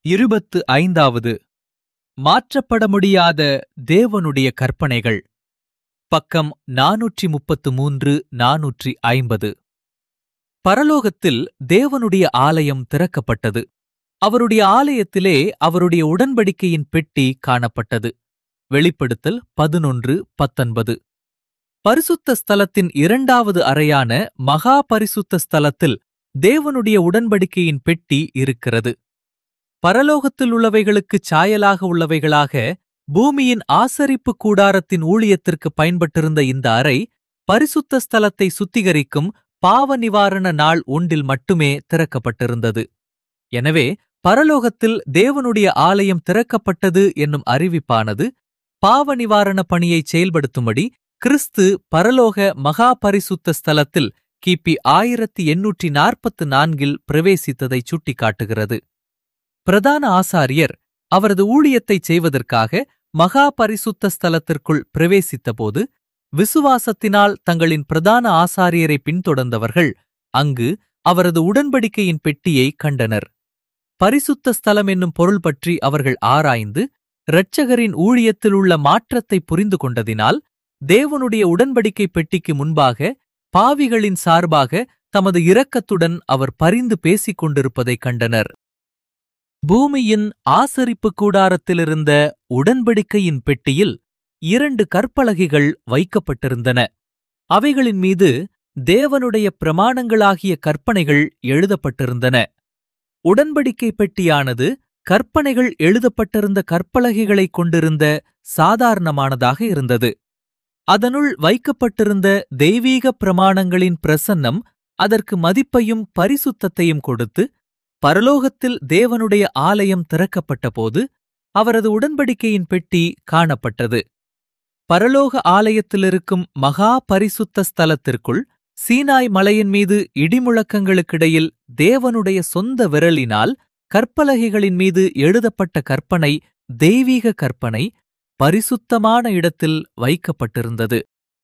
இருபத்து ஐந்தாவது மாற்றப்பட முடியாத தேவனுடைய கற்பனைகள் பக்கம் நாநூற்றி முப்பத்து மூன்று நாநூற்றி ஐம்பது பரலோகத்தில் தேவனுடைய ஆலயம் திறக்கப்பட்டது அவருடைய ஆலயத்திலே அவருடைய உடன்படிக்கையின் பெட்டி காணப்பட்டது வெளிப்படுத்தல் பதினொன்று பத்தொன்பது பரிசுத்த ஸ்தலத்தின் இரண்டாவது அறையான மகா பரிசுத்த ஸ்தலத்தில் தேவனுடைய உடன்படிக்கையின் பெட்டி இருக்கிறது பரலோகத்தில் உள்ளவைகளுக்குச் சாயலாக உள்ளவைகளாக பூமியின் ஆசரிப்பு கூடாரத்தின் ஊழியத்திற்கு பயன்பட்டிருந்த இந்த அறை பரிசுத்த ஸ்தலத்தை சுத்திகரிக்கும் பாவ நிவாரண நாள் ஒன்றில் மட்டுமே திறக்கப்பட்டிருந்தது எனவே பரலோகத்தில் தேவனுடைய ஆலயம் திறக்கப்பட்டது என்னும் அறிவிப்பானது பாவ நிவாரண பணியை செயல்படுத்தும்படி கிறிஸ்து பரலோக மகா பரிசுத்த ஸ்தலத்தில் கிபி ஆயிரத்தி எண்ணூற்றி நாற்பத்து நான்கில் பிரவேசித்ததை சுட்டிக்காட்டுகிறது பிரதான ஆசாரியர் அவரது ஊழியத்தைச் செய்வதற்காக மகா பரிசுத்த ஸ்தலத்திற்குள் பிரவேசித்தபோது விசுவாசத்தினால் தங்களின் பிரதான ஆசாரியரை பின்தொடர்ந்தவர்கள் அங்கு அவரது உடன்படிக்கையின் பெட்டியை கண்டனர் பரிசுத்த ஸ்தலம் என்னும் பொருள் பற்றி அவர்கள் ஆராய்ந்து இரட்சகரின் ஊழியத்தில் உள்ள மாற்றத்தை புரிந்து கொண்டதினால் தேவனுடைய உடன்படிக்கை பெட்டிக்கு முன்பாக பாவிகளின் சார்பாக தமது இரக்கத்துடன் அவர் பரிந்து பேசிக் கொண்டிருப்பதைக் கண்டனர் பூமியின் ஆசரிப்பு கூடாரத்திலிருந்த உடன்படிக்கையின் பெட்டியில் இரண்டு கற்பலகைகள் வைக்கப்பட்டிருந்தன அவைகளின் மீது தேவனுடைய பிரமாணங்களாகிய கற்பனைகள் எழுதப்பட்டிருந்தன உடன்படிக்கை பெட்டியானது கற்பனைகள் எழுதப்பட்டிருந்த கற்பலகைகளைக் கொண்டிருந்த சாதாரணமானதாக இருந்தது அதனுள் வைக்கப்பட்டிருந்த தெய்வீக பிரமாணங்களின் பிரசன்னம் அதற்கு மதிப்பையும் பரிசுத்தத்தையும் கொடுத்து பரலோகத்தில் தேவனுடைய ஆலயம் திறக்கப்பட்டபோது அவரது உடன்படிக்கையின் பெட்டி காணப்பட்டது பரலோக ஆலயத்திலிருக்கும் மகா பரிசுத்த ஸ்தலத்திற்குள் சீனாய் மலையின் மீது இடிமுழக்கங்களுக்கிடையில் தேவனுடைய சொந்த விரலினால் கற்பலகைகளின் மீது எழுதப்பட்ட கற்பனை தெய்வீக கற்பனை பரிசுத்தமான இடத்தில் வைக்கப்பட்டிருந்தது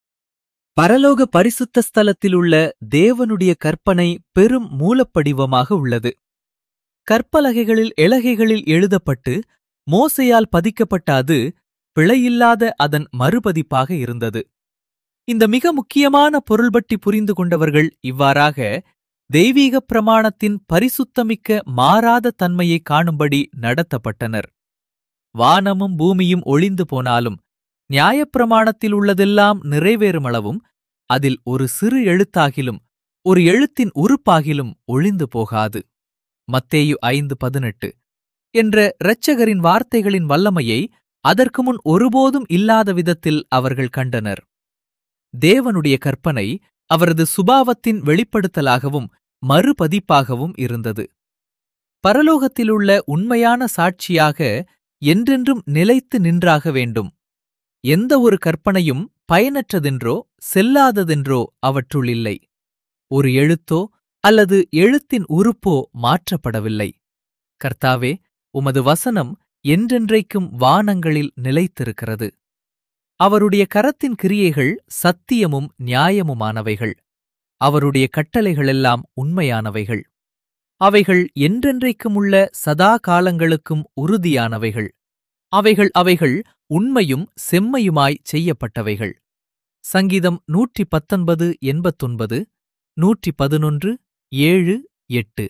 பரலோக பரிசுத்த ஸ்தலத்தில் உள்ள தேவனுடைய கற்பனை பெரும் மூலப்படிவமாக உள்ளது கற்பலகைகளில் எலகைகளில் எழுதப்பட்டு மோசையால் பதிக்கப்பட்ட அது பிழையில்லாத அதன் மறுபதிப்பாக இருந்தது இந்த மிக முக்கியமான பொருள்பட்டி புரிந்து கொண்டவர்கள் இவ்வாறாக தெய்வீக பிரமாணத்தின் பரிசுத்தமிக்க மாறாத தன்மையை காணும்படி நடத்தப்பட்டனர் வானமும் பூமியும் ஒளிந்து போனாலும் நியாயப்பிரமாணத்தில் உள்ளதெல்லாம் நிறைவேறுமளவும் அதில் ஒரு சிறு எழுத்தாகிலும் ஒரு எழுத்தின் உறுப்பாகிலும் ஒளிந்து போகாது மத்தேயு ஐந்து பதினெட்டு என்ற இரட்சகரின் வார்த்தைகளின் வல்லமையை அதற்கு முன் ஒருபோதும் இல்லாத விதத்தில் அவர்கள் கண்டனர் தேவனுடைய கற்பனை அவரது சுபாவத்தின் வெளிப்படுத்தலாகவும் மறுபதிப்பாகவும் இருந்தது பரலோகத்திலுள்ள உண்மையான சாட்சியாக என்றென்றும் நிலைத்து நின்றாக வேண்டும் எந்த ஒரு கற்பனையும் பயனற்றதென்றோ செல்லாததென்றோ அவற்றுள் இல்லை ஒரு எழுத்தோ அல்லது எழுத்தின் உறுப்போ மாற்றப்படவில்லை கர்த்தாவே உமது வசனம் என்றென்றைக்கும் வானங்களில் நிலைத்திருக்கிறது அவருடைய கரத்தின் கிரியைகள் சத்தியமும் நியாயமுமானவைகள் அவருடைய கட்டளைகளெல்லாம் உண்மையானவைகள் அவைகள் என்றென்றைக்கும் உள்ள சதா காலங்களுக்கும் உறுதியானவைகள் அவைகள் அவைகள் உண்மையும் செம்மையுமாய் செய்யப்பட்டவைகள் சங்கீதம் நூற்றி பத்தொன்பது எண்பத்தொன்பது நூற்றி பதினொன்று ஏழு எட்டு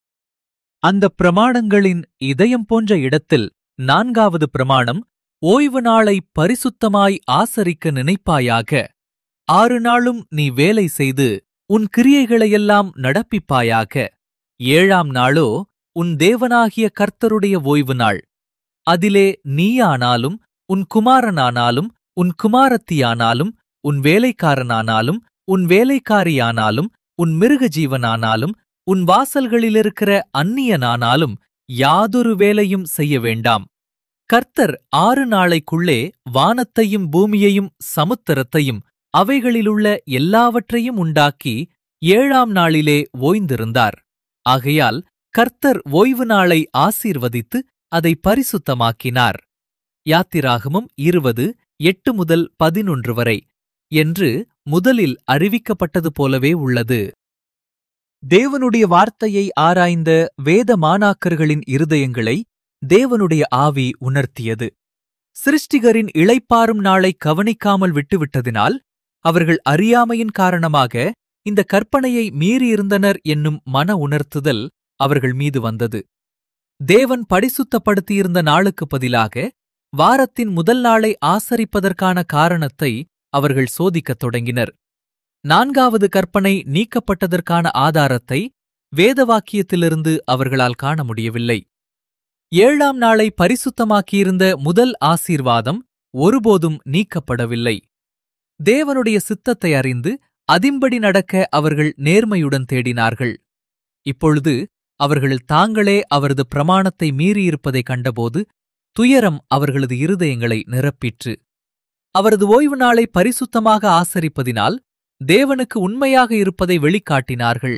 அந்த பிரமாணங்களின் இதயம் போன்ற இடத்தில் நான்காவது பிரமாணம் ஓய்வு நாளை பரிசுத்தமாய் ஆசரிக்க நினைப்பாயாக ஆறு நாளும் நீ வேலை செய்து உன் கிரியைகளையெல்லாம் நடப்பிப்பாயாக ஏழாம் நாளோ உன் தேவனாகிய கர்த்தருடைய ஓய்வு நாள் அதிலே நீயானாலும் உன் குமாரனானாலும் உன் குமாரத்தியானாலும் உன் வேலைக்காரனானாலும் உன் வேலைக்காரியானாலும் உன் மிருக ஜீவனானாலும் உன் வாசல்களிலிருக்கிற அந்நியனானாலும் யாதொரு வேலையும் செய்ய வேண்டாம் கர்த்தர் ஆறு நாளைக்குள்ளே வானத்தையும் பூமியையும் சமுத்திரத்தையும் அவைகளிலுள்ள எல்லாவற்றையும் உண்டாக்கி ஏழாம் நாளிலே ஓய்ந்திருந்தார் ஆகையால் கர்த்தர் ஓய்வு நாளை ஆசீர்வதித்து அதை பரிசுத்தமாக்கினார் யாத்திராகமம் இருபது எட்டு முதல் பதினொன்று வரை என்று முதலில் அறிவிக்கப்பட்டது போலவே உள்ளது தேவனுடைய வார்த்தையை ஆராய்ந்த வேத மாணாக்கர்களின் இருதயங்களை தேவனுடைய ஆவி உணர்த்தியது சிருஷ்டிகரின் இளைப்பாறும் நாளை கவனிக்காமல் விட்டுவிட்டதினால் அவர்கள் அறியாமையின் காரணமாக இந்த கற்பனையை மீறியிருந்தனர் என்னும் மன உணர்த்துதல் அவர்கள் மீது வந்தது தேவன் பரிசுத்தப்படுத்தியிருந்த நாளுக்கு பதிலாக வாரத்தின் முதல் நாளை ஆசரிப்பதற்கான காரணத்தை அவர்கள் சோதிக்கத் தொடங்கினர் நான்காவது கற்பனை நீக்கப்பட்டதற்கான ஆதாரத்தை வேதவாக்கியத்திலிருந்து அவர்களால் காண முடியவில்லை ஏழாம் நாளை பரிசுத்தமாக்கியிருந்த முதல் ஆசீர்வாதம் ஒருபோதும் நீக்கப்படவில்லை தேவனுடைய சித்தத்தை அறிந்து அதின்படி நடக்க அவர்கள் நேர்மையுடன் தேடினார்கள் இப்பொழுது அவர்கள் தாங்களே அவரது பிரமாணத்தை மீறியிருப்பதைக் கண்டபோது துயரம் அவர்களது இருதயங்களை நிரப்பிற்று அவரது ஓய்வு நாளை பரிசுத்தமாக ஆசரிப்பதினால் தேவனுக்கு உண்மையாக இருப்பதை வெளிக்காட்டினார்கள்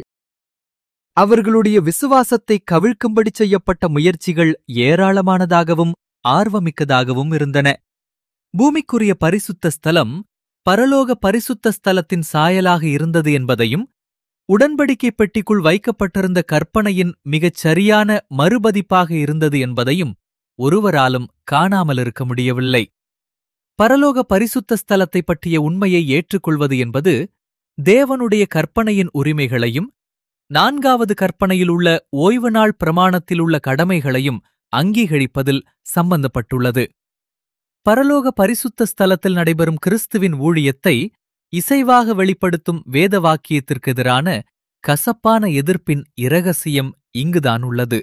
அவர்களுடைய விசுவாசத்தை கவிழ்க்கும்படி செய்யப்பட்ட முயற்சிகள் ஏராளமானதாகவும் ஆர்வமிக்கதாகவும் இருந்தன பூமிக்குரிய பரிசுத்த ஸ்தலம் பரலோக பரிசுத்த ஸ்தலத்தின் சாயலாக இருந்தது என்பதையும் உடன்படிக்கை பெட்டிக்குள் வைக்கப்பட்டிருந்த கற்பனையின் மிகச் சரியான மறுபதிப்பாக இருந்தது என்பதையும் ஒருவராலும் காணாமல் இருக்க முடியவில்லை பரலோக பரிசுத்த ஸ்தலத்தைப் பற்றிய உண்மையை ஏற்றுக்கொள்வது என்பது தேவனுடைய கற்பனையின் உரிமைகளையும் நான்காவது கற்பனையில் உள்ள ஓய்வு நாள் பிரமாணத்தில் உள்ள கடமைகளையும் அங்கீகரிப்பதில் சம்பந்தப்பட்டுள்ளது பரலோக பரிசுத்த ஸ்தலத்தில் நடைபெறும் கிறிஸ்துவின் ஊழியத்தை இசைவாக வெளிப்படுத்தும் வேத வாக்கியத்திற்கு எதிரான கசப்பான எதிர்ப்பின் இரகசியம் இங்குதான் உள்ளது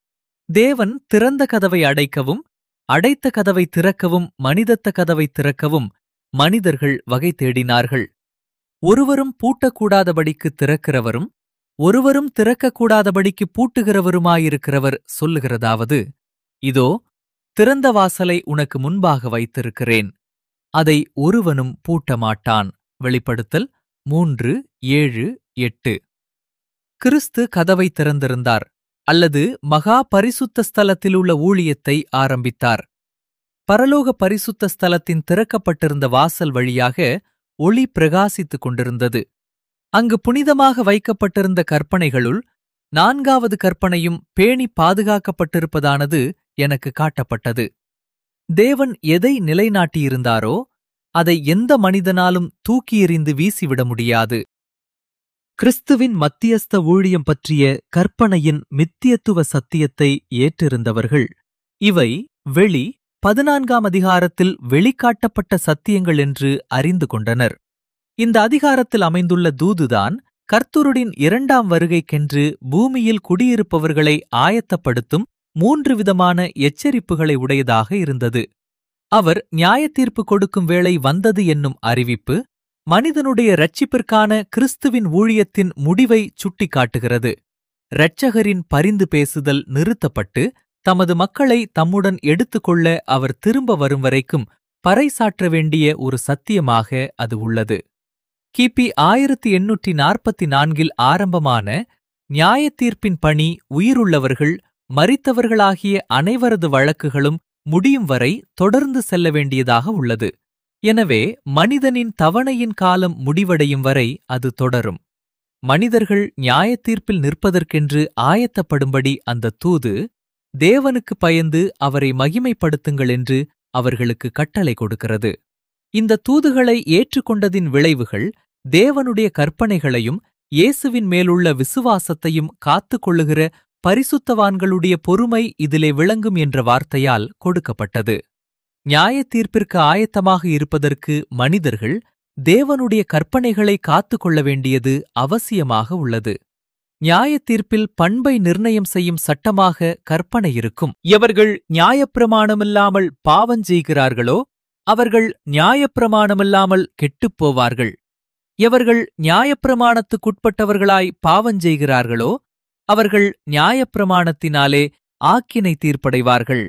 தேவன் திறந்த கதவை அடைக்கவும் அடைத்த கதவை திறக்கவும் மனிதத்த கதவை திறக்கவும் மனிதர்கள் வகை தேடினார்கள் ஒருவரும் பூட்டக்கூடாதபடிக்கு திறக்கிறவரும் ஒருவரும் திறக்கக்கூடாதபடிக்கு பூட்டுகிறவருமாயிருக்கிறவர் சொல்லுகிறதாவது இதோ திறந்த வாசலை உனக்கு முன்பாக வைத்திருக்கிறேன் அதை ஒருவனும் பூட்ட மாட்டான் வெளிப்படுத்தல் மூன்று ஏழு எட்டு கிறிஸ்து கதவை திறந்திருந்தார் அல்லது மகா பரிசுத்த ஸ்தலத்திலுள்ள ஊழியத்தை ஆரம்பித்தார் பரலோக பரிசுத்த ஸ்தலத்தின் திறக்கப்பட்டிருந்த வாசல் வழியாக ஒளி பிரகாசித்துக் கொண்டிருந்தது அங்கு புனிதமாக வைக்கப்பட்டிருந்த கற்பனைகளுள் நான்காவது கற்பனையும் பேணி பாதுகாக்கப்பட்டிருப்பதானது எனக்கு காட்டப்பட்டது தேவன் எதை நிலைநாட்டியிருந்தாரோ அதை எந்த மனிதனாலும் தூக்கி எறிந்து வீசிவிட முடியாது கிறிஸ்துவின் மத்தியஸ்த ஊழியம் பற்றிய கற்பனையின் மித்தியத்துவ சத்தியத்தை ஏற்றிருந்தவர்கள் இவை வெளி பதினான்காம் அதிகாரத்தில் வெளிக்காட்டப்பட்ட சத்தியங்கள் என்று அறிந்து கொண்டனர் இந்த அதிகாரத்தில் அமைந்துள்ள தூதுதான் கர்த்தருடின் இரண்டாம் வருகைக்கென்று பூமியில் குடியிருப்பவர்களை ஆயத்தப்படுத்தும் மூன்று விதமான எச்சரிப்புகளை உடையதாக இருந்தது அவர் நியாயத்தீர்ப்பு கொடுக்கும் வேளை வந்தது என்னும் அறிவிப்பு மனிதனுடைய இரட்சிப்பிற்கான கிறிஸ்துவின் ஊழியத்தின் முடிவை சுட்டிக்காட்டுகிறது இரட்சகரின் பரிந்து பேசுதல் நிறுத்தப்பட்டு தமது மக்களை தம்முடன் எடுத்துக்கொள்ள அவர் திரும்ப வரும் வரைக்கும் பறைசாற்ற வேண்டிய ஒரு சத்தியமாக அது உள்ளது கிபி ஆயிரத்தி எண்ணூற்றி நாற்பத்தி நான்கில் ஆரம்பமான நியாயத்தீர்ப்பின் பணி உயிருள்ளவர்கள் மரித்தவர்களாகிய அனைவரது வழக்குகளும் முடியும் வரை தொடர்ந்து செல்ல வேண்டியதாக உள்ளது எனவே மனிதனின் தவணையின் காலம் முடிவடையும் வரை அது தொடரும் மனிதர்கள் நியாயத்தீர்ப்பில் நிற்பதற்கென்று ஆயத்தப்படும்படி அந்த தூது தேவனுக்கு பயந்து அவரை மகிமைப்படுத்துங்கள் என்று அவர்களுக்கு கட்டளை கொடுக்கிறது இந்த தூதுகளை ஏற்றுக்கொண்டதின் விளைவுகள் தேவனுடைய கற்பனைகளையும் இயேசுவின் மேலுள்ள விசுவாசத்தையும் காத்துக் கொள்ளுகிற பரிசுத்தவான்களுடைய பொறுமை இதிலே விளங்கும் என்ற வார்த்தையால் கொடுக்கப்பட்டது நியாய தீர்ப்பிற்கு ஆயத்தமாக இருப்பதற்கு மனிதர்கள் தேவனுடைய கற்பனைகளை காத்துக் கொள்ள வேண்டியது அவசியமாக உள்ளது நியாய தீர்ப்பில் பண்பை நிர்ணயம் செய்யும் சட்டமாக கற்பனை இருக்கும் எவர்கள் நியாயப்பிரமாணமில்லாமல் பாவஞ்செய்கிறார்களோ அவர்கள் நியாயப்பிரமாணமில்லாமல் கெட்டுப் போவார்கள் எவர்கள் நியாயப்பிரமாணத்துக்குட்பட்டவர்களாய் பாவஞ்செய்கிறார்களோ அவர்கள் நியாயப்பிரமாணத்தினாலே ஆக்கினை தீர்ப்படைவார்கள்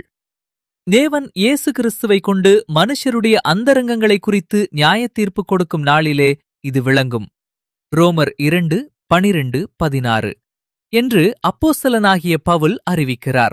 தேவன் இயேசு கிறிஸ்துவை கொண்டு மனுஷருடைய அந்தரங்கங்களை குறித்து நியாயத்தீர்ப்பு கொடுக்கும் நாளிலே இது விளங்கும் ரோமர் இரண்டு பனிரெண்டு பதினாறு என்று அப்போஸ்தலனாகிய பவுல் அறிவிக்கிறார்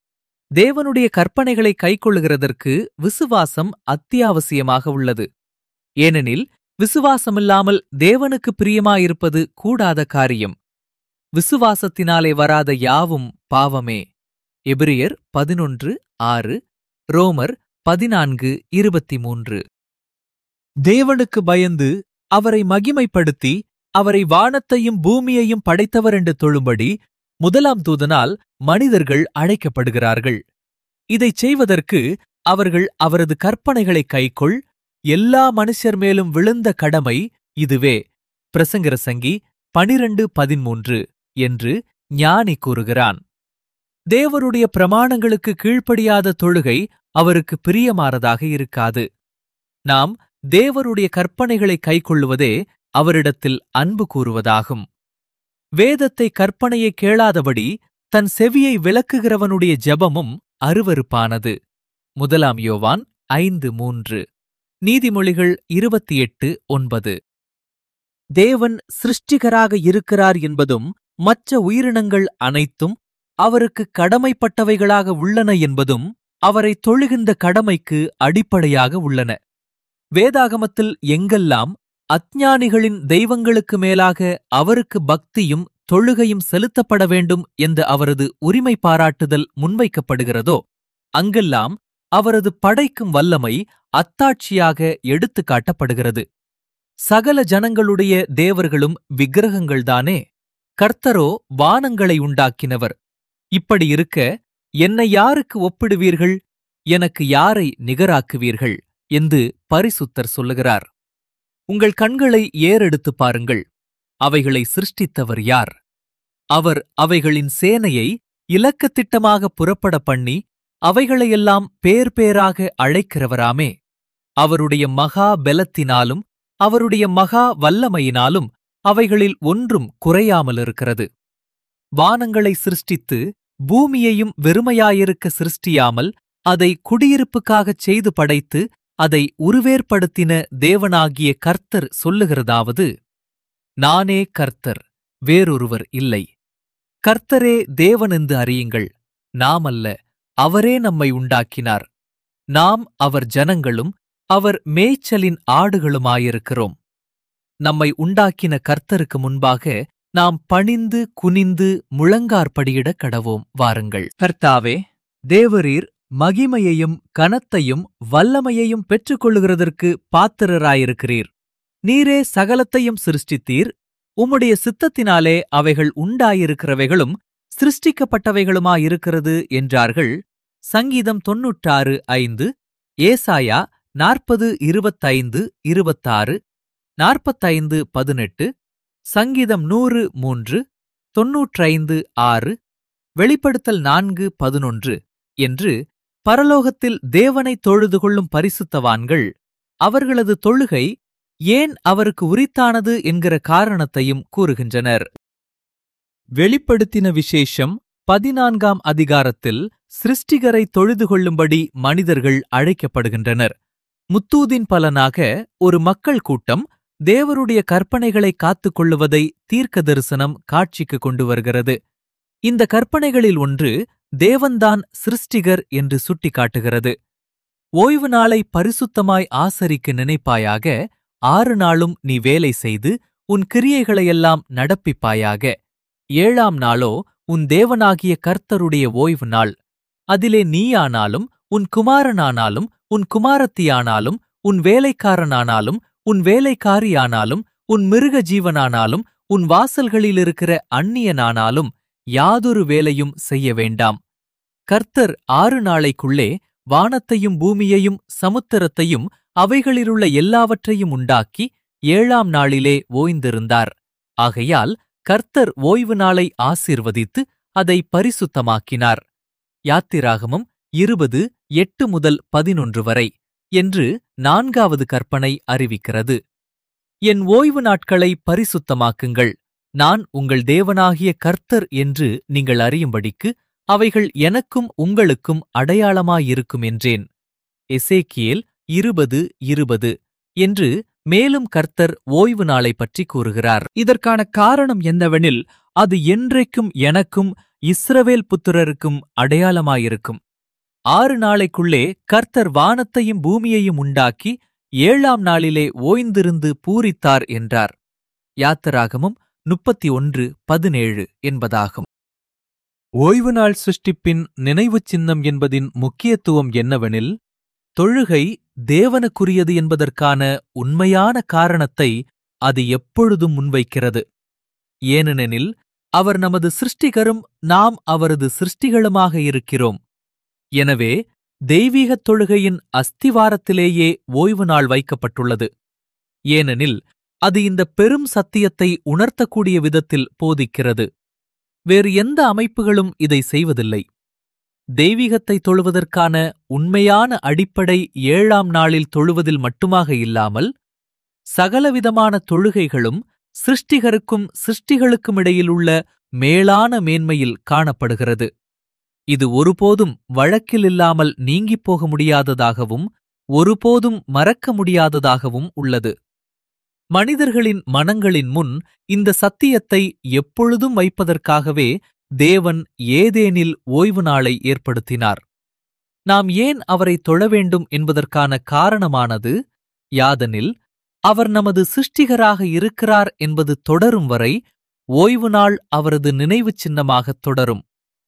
தேவனுடைய கற்பனைகளை கைக்கொள்ளுகிறதற்கு விசுவாசம் அத்தியாவசியமாக உள்ளது ஏனெனில் விசுவாசமில்லாமல் தேவனுக்கு பிரியமாயிருப்பது கூடாத காரியம் விசுவாசத்தினாலே வராத யாவும் பாவமே எபிரியர் பதினொன்று ஆறு ரோமர் பதினான்கு இருபத்தி மூன்று தேவனுக்கு பயந்து அவரை மகிமைப்படுத்தி அவரை வானத்தையும் பூமியையும் படைத்தவர் என்று தொழும்படி முதலாம் தூதனால் மனிதர்கள் அழைக்கப்படுகிறார்கள் இதைச் செய்வதற்கு அவர்கள் அவரது கற்பனைகளை கைக்கொள் எல்லா மனுஷர் மேலும் விழுந்த கடமை இதுவே பிரசங்கர சங்கி பனிரண்டு பதிமூன்று என்று ஞானி கூறுகிறான் தேவருடைய பிரமாணங்களுக்கு கீழ்ப்படியாத தொழுகை அவருக்கு பிரியமானதாக இருக்காது நாம் தேவருடைய கற்பனைகளை கைக்கொள்ளுவதே அவரிடத்தில் அன்பு கூறுவதாகும் வேதத்தை கற்பனையை கேளாதபடி தன் செவியை விளக்குகிறவனுடைய ஜெபமும் அருவருப்பானது முதலாம் யோவான் ஐந்து மூன்று நீதிமொழிகள் இருபத்தி எட்டு ஒன்பது தேவன் சிருஷ்டிகராக இருக்கிறார் என்பதும் மற்ற உயிரினங்கள் அனைத்தும் அவருக்கு கடமைப்பட்டவைகளாக உள்ளன என்பதும் அவரை தொழுகின்ற கடமைக்கு அடிப்படையாக உள்ளன வேதாகமத்தில் எங்கெல்லாம் அஞ்ஞானிகளின் தெய்வங்களுக்கு மேலாக அவருக்கு பக்தியும் தொழுகையும் செலுத்தப்பட வேண்டும் என்ற அவரது உரிமை பாராட்டுதல் முன்வைக்கப்படுகிறதோ அங்கெல்லாம் அவரது படைக்கும் வல்லமை அத்தாட்சியாக எடுத்துக் காட்டப்படுகிறது சகல ஜனங்களுடைய தேவர்களும் விக்கிரகங்கள்தானே கர்த்தரோ வானங்களை உண்டாக்கினவர் இப்படி இருக்க என்னை யாருக்கு ஒப்பிடுவீர்கள் எனக்கு யாரை நிகராக்குவீர்கள் என்று பரிசுத்தர் சொல்லுகிறார் உங்கள் கண்களை ஏறெடுத்துப் பாருங்கள் அவைகளை சிருஷ்டித்தவர் யார் அவர் அவைகளின் சேனையை இலக்கத்திட்டமாக புறப்பட பண்ணி அவைகளையெல்லாம் பேர் பேராக அழைக்கிறவராமே அவருடைய மகா பெலத்தினாலும் அவருடைய மகா வல்லமையினாலும் அவைகளில் ஒன்றும் குறையாமலிருக்கிறது வானங்களை சிருஷ்டித்து பூமியையும் வெறுமையாயிருக்க சிருஷ்டியாமல் அதை குடியிருப்புக்காகச் செய்து படைத்து அதை உருவேற்படுத்தின தேவனாகிய கர்த்தர் சொல்லுகிறதாவது நானே கர்த்தர் வேறொருவர் இல்லை கர்த்தரே தேவனென்று அறியுங்கள் நாமல்ல அவரே நம்மை உண்டாக்கினார் நாம் அவர் ஜனங்களும் அவர் மேய்ச்சலின் ஆடுகளுமாயிருக்கிறோம் நம்மை உண்டாக்கின கர்த்தருக்கு முன்பாக நாம் பணிந்து குனிந்து முழங்கார்படியிடக் கடவோம் வாருங்கள் கர்த்தாவே தேவரீர் மகிமையையும் கனத்தையும் வல்லமையையும் பெற்றுக்கொள்ளுகிறதற்கு பாத்திரராயிருக்கிறீர் நீரே சகலத்தையும் சிருஷ்டித்தீர் உம்முடைய சித்தத்தினாலே அவைகள் உண்டாயிருக்கிறவைகளும் சிருஷ்டிக்கப்பட்டவைகளுமாயிருக்கிறது என்றார்கள் சங்கீதம் தொன்னூற்றாறு ஐந்து ஏசாயா நாற்பது இருபத்தைந்து இருபத்தாறு நாற்பத்தைந்து பதினெட்டு சங்கீதம் நூறு மூன்று தொன்னூற்றைந்து ஆறு வெளிப்படுத்தல் நான்கு பதினொன்று என்று பரலோகத்தில் தேவனை தொழுது கொள்ளும் பரிசுத்தவான்கள் அவர்களது தொழுகை ஏன் அவருக்கு உரித்தானது என்கிற காரணத்தையும் கூறுகின்றனர் வெளிப்படுத்தின விசேஷம் பதினான்காம் அதிகாரத்தில் சிருஷ்டிகரை தொழுது கொள்ளும்படி மனிதர்கள் அழைக்கப்படுகின்றனர் முத்தூதின் பலனாக ஒரு மக்கள் கூட்டம் தேவருடைய கற்பனைகளை காத்துக் கொள்ளுவதை தீர்க்க தரிசனம் காட்சிக்கு கொண்டு வருகிறது இந்த கற்பனைகளில் ஒன்று தேவன்தான் சிருஷ்டிகர் என்று சுட்டிக்காட்டுகிறது ஓய்வு நாளை பரிசுத்தமாய் ஆசரிக்க நினைப்பாயாக ஆறு நாளும் நீ வேலை செய்து உன் கிரியைகளையெல்லாம் நடப்பிப்பாயாக ஏழாம் நாளோ உன் தேவனாகிய கர்த்தருடைய ஓய்வு நாள் அதிலே நீயானாலும் உன் குமாரனானாலும் உன் குமாரத்தியானாலும் உன் வேலைக்காரனானாலும் உன் வேலைக்காரியானாலும் உன் மிருக ஜீவனானாலும் உன் வாசல்களில் இருக்கிற அந்நியனானாலும் யாதொரு வேலையும் செய்ய வேண்டாம் கர்த்தர் ஆறு நாளைக்குள்ளே வானத்தையும் பூமியையும் சமுத்திரத்தையும் அவைகளிலுள்ள எல்லாவற்றையும் உண்டாக்கி ஏழாம் நாளிலே ஓய்ந்திருந்தார் ஆகையால் கர்த்தர் ஓய்வு நாளை ஆசீர்வதித்து அதை பரிசுத்தமாக்கினார் யாத்திராகமம் இருபது எட்டு முதல் பதினொன்று வரை என்று நான்காவது கற்பனை அறிவிக்கிறது என் ஓய்வு நாட்களை பரிசுத்தமாக்குங்கள் நான் உங்கள் தேவனாகிய கர்த்தர் என்று நீங்கள் அறியும்படிக்கு அவைகள் எனக்கும் உங்களுக்கும் அடையாளமாயிருக்கும் என்றேன் எசேக்கியேல் இருபது இருபது என்று மேலும் கர்த்தர் ஓய்வு நாளை பற்றி கூறுகிறார் இதற்கான காரணம் என்னவெனில் அது என்றைக்கும் எனக்கும் இஸ்ரவேல் புத்திரருக்கும் அடையாளமாயிருக்கும் ஆறு நாளைக்குள்ளே கர்த்தர் வானத்தையும் பூமியையும் உண்டாக்கி ஏழாம் நாளிலே ஓய்ந்திருந்து பூரித்தார் என்றார் யாத்திராகமும் முப்பத்தி ஒன்று பதினேழு என்பதாகும் ஓய்வு நாள் சிருஷ்டிப்பின் நினைவுச் சின்னம் என்பதின் முக்கியத்துவம் என்னவெனில் தொழுகை தேவனுக்குரியது என்பதற்கான உண்மையான காரணத்தை அது எப்பொழுதும் முன்வைக்கிறது ஏனெனில் அவர் நமது சிருஷ்டிகரும் நாம் அவரது சிருஷ்டிகளுமாக இருக்கிறோம் எனவே தெய்வீகத் தொழுகையின் அஸ்திவாரத்திலேயே ஓய்வு நாள் வைக்கப்பட்டுள்ளது ஏனெனில் அது இந்த பெரும் சத்தியத்தை உணர்த்தக்கூடிய விதத்தில் போதிக்கிறது வேறு எந்த அமைப்புகளும் இதை செய்வதில்லை தெய்வீகத்தை தொழுவதற்கான உண்மையான அடிப்படை ஏழாம் நாளில் தொழுவதில் மட்டுமாக இல்லாமல் சகலவிதமான தொழுகைகளும் சிருஷ்டிகருக்கும் சிருஷ்டிகளுக்கும் இடையிலுள்ள மேலான மேன்மையில் காணப்படுகிறது இது ஒருபோதும் வழக்கில் இல்லாமல் நீங்கிப் போக முடியாததாகவும் ஒருபோதும் மறக்க முடியாததாகவும் உள்ளது மனிதர்களின் மனங்களின் முன் இந்த சத்தியத்தை எப்பொழுதும் வைப்பதற்காகவே தேவன் ஏதேனில் ஓய்வு நாளை ஏற்படுத்தினார் நாம் ஏன் அவரை தொழ வேண்டும் என்பதற்கான காரணமானது யாதெனில் அவர் நமது சிருஷ்டிகராக இருக்கிறார் என்பது தொடரும் வரை ஓய்வு நாள் அவரது நினைவுச் சின்னமாகத் தொடரும்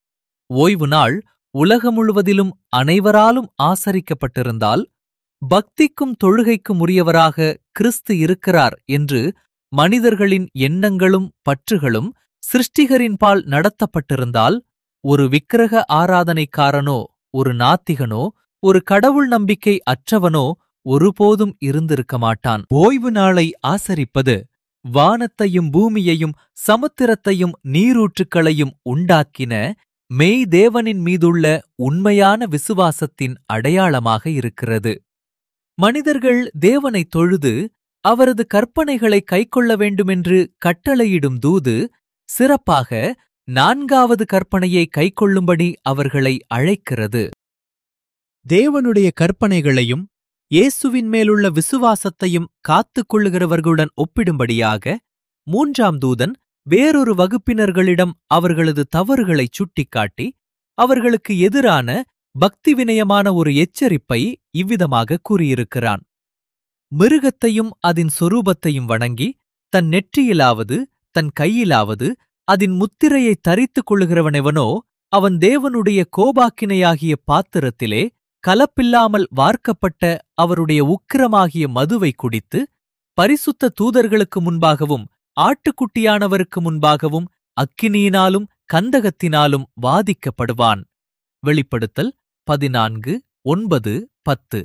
ஓய்வு நாள் உலகம் முழுவதிலும் அனைவராலும் ஆசரிக்கப்பட்டிருந்தால் பக்திக்கும் தொழுகைக்கும் உரியவராக கிறிஸ்து இருக்கிறார் என்று மனிதர்களின் எண்ணங்களும் பற்றுகளும் சிருஷ்டிகரின்பால் நடத்தப்பட்டிருந்தால் ஒரு விக்கிரக ஆராதனைக்காரனோ ஒரு நாத்திகனோ ஒரு கடவுள் நம்பிக்கை அற்றவனோ ஒருபோதும் இருந்திருக்க மாட்டான் ஓய்வு நாளை ஆசரிப்பது வானத்தையும் பூமியையும் சமுத்திரத்தையும் நீரூற்றுக்களையும் உண்டாக்கின மெய் தேவனின் மீதுள்ள உண்மையான விசுவாசத்தின் அடையாளமாக இருக்கிறது மனிதர்கள் தேவனை தொழுது அவரது கற்பனைகளை கைக்கொள்ள வேண்டுமென்று கட்டளையிடும் தூது சிறப்பாக நான்காவது கற்பனையை கைக்கொள்ளும்படி அவர்களை அழைக்கிறது தேவனுடைய கற்பனைகளையும் இயேசுவின் மேலுள்ள விசுவாசத்தையும் காத்துக் கொள்ளுகிறவர்களுடன் ஒப்பிடும்படியாக மூன்றாம் தூதன் வேறொரு வகுப்பினர்களிடம் அவர்களது தவறுகளைச் சுட்டிக்காட்டி அவர்களுக்கு எதிரான பக்தி வினயமான ஒரு எச்சரிப்பை இவ்விதமாக கூறியிருக்கிறான் மிருகத்தையும் அதன் சொரூபத்தையும் வணங்கி தன் நெற்றியிலாவது தன் கையிலாவது அதன் முத்திரையை தரித்துக் கொள்ளுகிறவனெவனோ அவன் தேவனுடைய கோபாக்கினையாகிய பாத்திரத்திலே கலப்பில்லாமல் வார்க்கப்பட்ட அவருடைய உக்கிரமாகிய மதுவை குடித்து பரிசுத்த தூதர்களுக்கு முன்பாகவும் ஆட்டுக்குட்டியானவருக்கு முன்பாகவும் அக்கினியினாலும் கந்தகத்தினாலும் வாதிக்கப்படுவான் வெளிப்படுத்தல் பதினான்கு ஒன்பது பத்து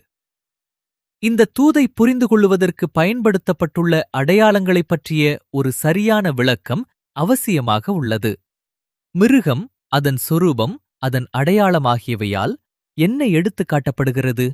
இந்த தூதை புரிந்து கொள்ளுவதற்கு பயன்படுத்தப்பட்டுள்ள அடையாளங்களைப் பற்றிய ஒரு சரியான விளக்கம் அவசியமாக உள்ளது மிருகம் அதன் சொரூபம் அதன் அடையாளமாகியவையால் என்ன எடுத்துக் காட்டப்படுகிறது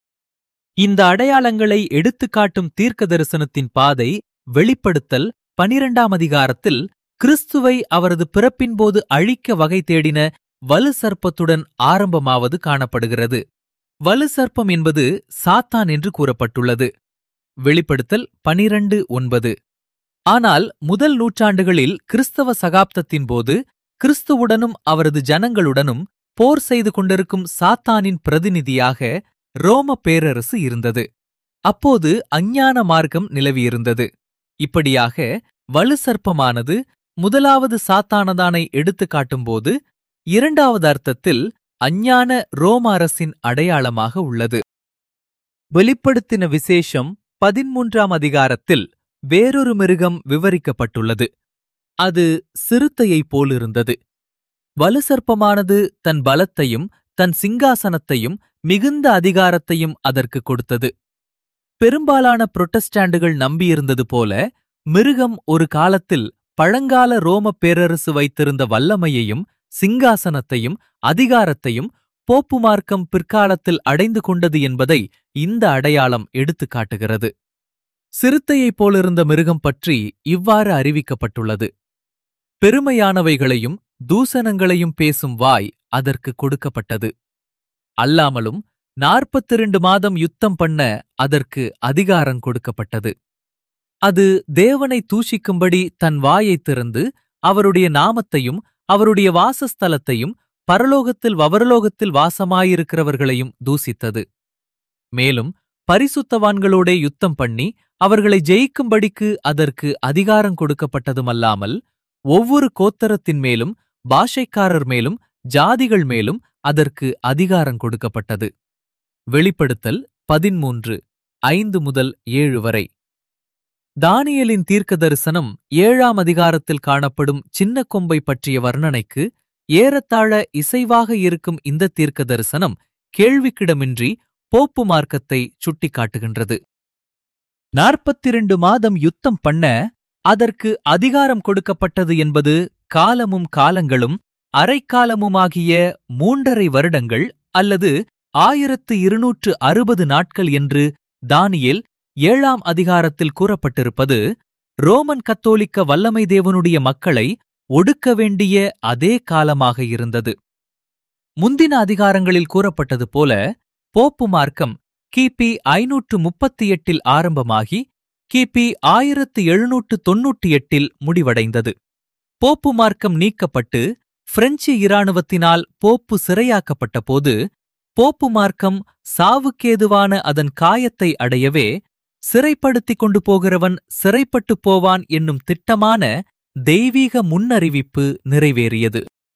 இந்த அடையாளங்களை எடுத்துக்காட்டும் தீர்க்க தரிசனத்தின் பாதை வெளிப்படுத்தல் பனிரெண்டாம் அதிகாரத்தில் கிறிஸ்துவை அவரது பிறப்பின்போது அழிக்க வகை தேடின வலு சர்ப்பத்துடன் ஆரம்பமாவது காணப்படுகிறது வலு சர்ப்பம் என்பது சாத்தான் என்று கூறப்பட்டுள்ளது வெளிப்படுத்தல் பனிரண்டு ஒன்பது ஆனால் முதல் நூற்றாண்டுகளில் கிறிஸ்தவ சகாப்தத்தின் போது கிறிஸ்துவுடனும் அவரது ஜனங்களுடனும் போர் செய்து கொண்டிருக்கும் சாத்தானின் பிரதிநிதியாக ரோம பேரரசு இருந்தது அப்போது அஞ்ஞான மார்க்கம் நிலவியிருந்தது இப்படியாக வலு சர்ப்பமானது முதலாவது சாத்தானதானை எடுத்துக் காட்டும்போது இரண்டாவது அர்த்தத்தில் அஞ்ஞான ரோம அரசின் அடையாளமாக உள்ளது வெளிப்படுத்தின விசேஷம் பதிமூன்றாம் அதிகாரத்தில் வேறொரு மிருகம் விவரிக்கப்பட்டுள்ளது அது சிறுத்தையைப் போலிருந்தது வலுசர்ப்பமானது தன் பலத்தையும் தன் சிங்காசனத்தையும் மிகுந்த அதிகாரத்தையும் அதற்கு கொடுத்தது பெரும்பாலான புரொட்டஸ்டாண்டுகள் நம்பியிருந்தது போல மிருகம் ஒரு காலத்தில் பழங்கால ரோம பேரரசு வைத்திருந்த வல்லமையையும் சிங்காசனத்தையும் அதிகாரத்தையும் போப்பு மார்க்கம் பிற்காலத்தில் அடைந்து கொண்டது என்பதை இந்த அடையாளம் எடுத்துக் காட்டுகிறது சிறுத்தையைப் போலிருந்த மிருகம் பற்றி இவ்வாறு அறிவிக்கப்பட்டுள்ளது பெருமையானவைகளையும் தூசணங்களையும் பேசும் வாய் அதற்கு கொடுக்கப்பட்டது அல்லாமலும் நாற்பத்திரண்டு மாதம் யுத்தம் பண்ண அதற்கு அதிகாரம் கொடுக்கப்பட்டது அது தேவனை தூஷிக்கும்படி தன் வாயைத் திறந்து அவருடைய நாமத்தையும் அவருடைய வாசஸ்தலத்தையும் பரலோகத்தில் வவரலோகத்தில் வாசமாயிருக்கிறவர்களையும் தூசித்தது மேலும் பரிசுத்தவான்களோடே யுத்தம் பண்ணி அவர்களை ஜெயிக்கும்படிக்கு அதற்கு அதிகாரம் கொடுக்கப்பட்டதுமல்லாமல் ஒவ்வொரு கோத்தரத்தின் மேலும் பாஷைக்காரர் மேலும் ஜாதிகள் மேலும் அதற்கு அதிகாரம் கொடுக்கப்பட்டது வெளிப்படுத்தல் பதிமூன்று ஐந்து முதல் ஏழு வரை தானியலின் தீர்க்க தரிசனம் ஏழாம் அதிகாரத்தில் காணப்படும் சின்ன கொம்பை பற்றிய வர்ணனைக்கு ஏறத்தாழ இசைவாக இருக்கும் இந்த தீர்க்க தரிசனம் கேள்விக்கிடமின்றி போப்பு மார்க்கத்தை சுட்டிக்காட்டுகின்றது நாற்பத்திரண்டு மாதம் யுத்தம் பண்ண அதற்கு அதிகாரம் கொடுக்கப்பட்டது என்பது காலமும் காலங்களும் அரைக்காலமுமாகிய மூன்றரை வருடங்கள் அல்லது ஆயிரத்து இருநூற்று அறுபது நாட்கள் என்று தானியேல் ஏழாம் அதிகாரத்தில் கூறப்பட்டிருப்பது ரோமன் கத்தோலிக்க வல்லமை தேவனுடைய மக்களை ஒடுக்க வேண்டிய அதே காலமாக இருந்தது முந்தின அதிகாரங்களில் கூறப்பட்டது போல போப்பு மார்க்கம் கிபி ஐநூற்று முப்பத்தி எட்டில் ஆரம்பமாகி கிபி ஆயிரத்து எழுநூற்று தொன்னூற்றி எட்டில் முடிவடைந்தது போப்பு மார்க்கம் நீக்கப்பட்டு பிரெஞ்சு இராணுவத்தினால் போப்பு சிறையாக்கப்பட்ட போது போப்பு மார்க்கம் சாவுக்கேதுவான அதன் காயத்தை அடையவே சிறைப்படுத்திக் கொண்டு போகிறவன் சிறைப்பட்டுப் போவான் என்னும் திட்டமான தெய்வீக முன்னறிவிப்பு நிறைவேறியது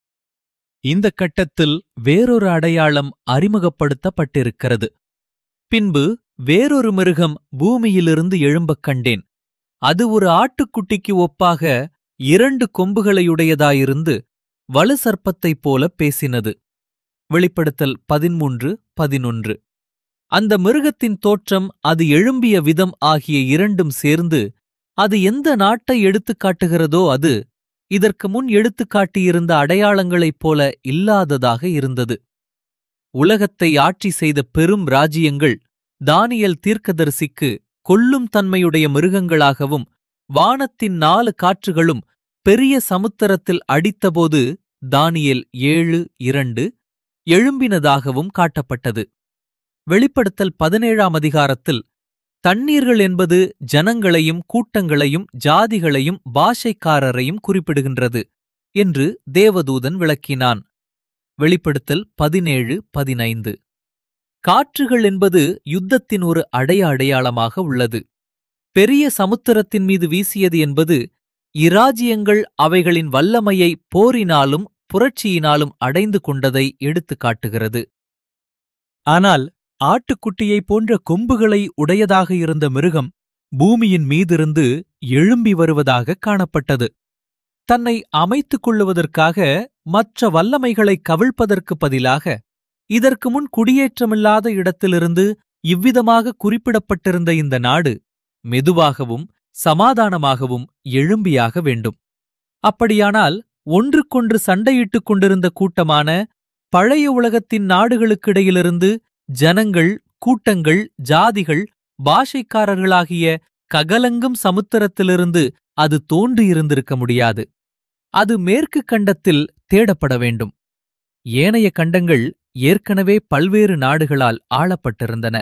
இந்த கட்டத்தில் வேறொரு அடையாளம் அறிமுகப்படுத்தப்பட்டிருக்கிறது பின்பு வேறொரு மிருகம் பூமியிலிருந்து எழும்பக் கண்டேன் அது ஒரு ஆட்டுக்குட்டிக்கு ஒப்பாக இரண்டு கொம்புகளையுடையதாயிருந்து வலு சர்ப்பத்தைப் போலப் பேசினது வெளிப்படுத்தல் பதிமூன்று பதினொன்று அந்த மிருகத்தின் தோற்றம் அது எழும்பிய விதம் ஆகிய இரண்டும் சேர்ந்து அது எந்த நாட்டை எடுத்துக் காட்டுகிறதோ அது இதற்கு முன் எடுத்துக் காட்டியிருந்த அடையாளங்களைப் போல இல்லாததாக இருந்தது உலகத்தை ஆட்சி செய்த பெரும் ராஜ்யங்கள் தானியல் தீர்க்கதரிசிக்கு கொல்லும் தன்மையுடைய மிருகங்களாகவும் வானத்தின் நாலு காற்றுகளும் பெரிய சமுத்திரத்தில் அடித்தபோது தானியேல் ஏழு இரண்டு எழும்பினதாகவும் காட்டப்பட்டது வெளிப்படுத்தல் பதினேழாம் அதிகாரத்தில் தண்ணீர்கள் என்பது ஜனங்களையும் கூட்டங்களையும் ஜாதிகளையும் பாஷைக்காரரையும் குறிப்பிடுகின்றது என்று தேவதூதன் விளக்கினான் வெளிப்படுத்தல் பதினேழு பதினைந்து காற்றுகள் என்பது யுத்தத்தின் ஒரு அடைய அடையாளமாக உள்ளது பெரிய சமுத்திரத்தின் மீது வீசியது என்பது இராஜ்யங்கள் அவைகளின் வல்லமையை போரினாலும் புரட்சியினாலும் அடைந்து கொண்டதை எடுத்துக் காட்டுகிறது ஆனால் ஆட்டுக்குட்டியைப் போன்ற கொம்புகளை உடையதாக இருந்த மிருகம் பூமியின் மீதிருந்து எழும்பி வருவதாக காணப்பட்டது தன்னை அமைத்துக் கொள்ளுவதற்காக மற்ற வல்லமைகளை கவிழ்ப்பதற்கு பதிலாக இதற்கு முன் குடியேற்றமில்லாத இடத்திலிருந்து இவ்விதமாக குறிப்பிடப்பட்டிருந்த இந்த நாடு மெதுவாகவும் சமாதானமாகவும் எழும்பியாக வேண்டும் அப்படியானால் ஒன்றுக்கொன்று சண்டையிட்டுக் கொண்டிருந்த கூட்டமான பழைய உலகத்தின் நாடுகளுக்கிடையிலிருந்து ஜனங்கள் கூட்டங்கள் ஜாதிகள் பாஷைக்காரர்களாகிய ககலங்கும் சமுத்திரத்திலிருந்து அது தோன்றியிருந்திருக்க முடியாது அது மேற்கு கண்டத்தில் தேடப்பட வேண்டும் ஏனைய கண்டங்கள் ஏற்கனவே பல்வேறு நாடுகளால் ஆளப்பட்டிருந்தன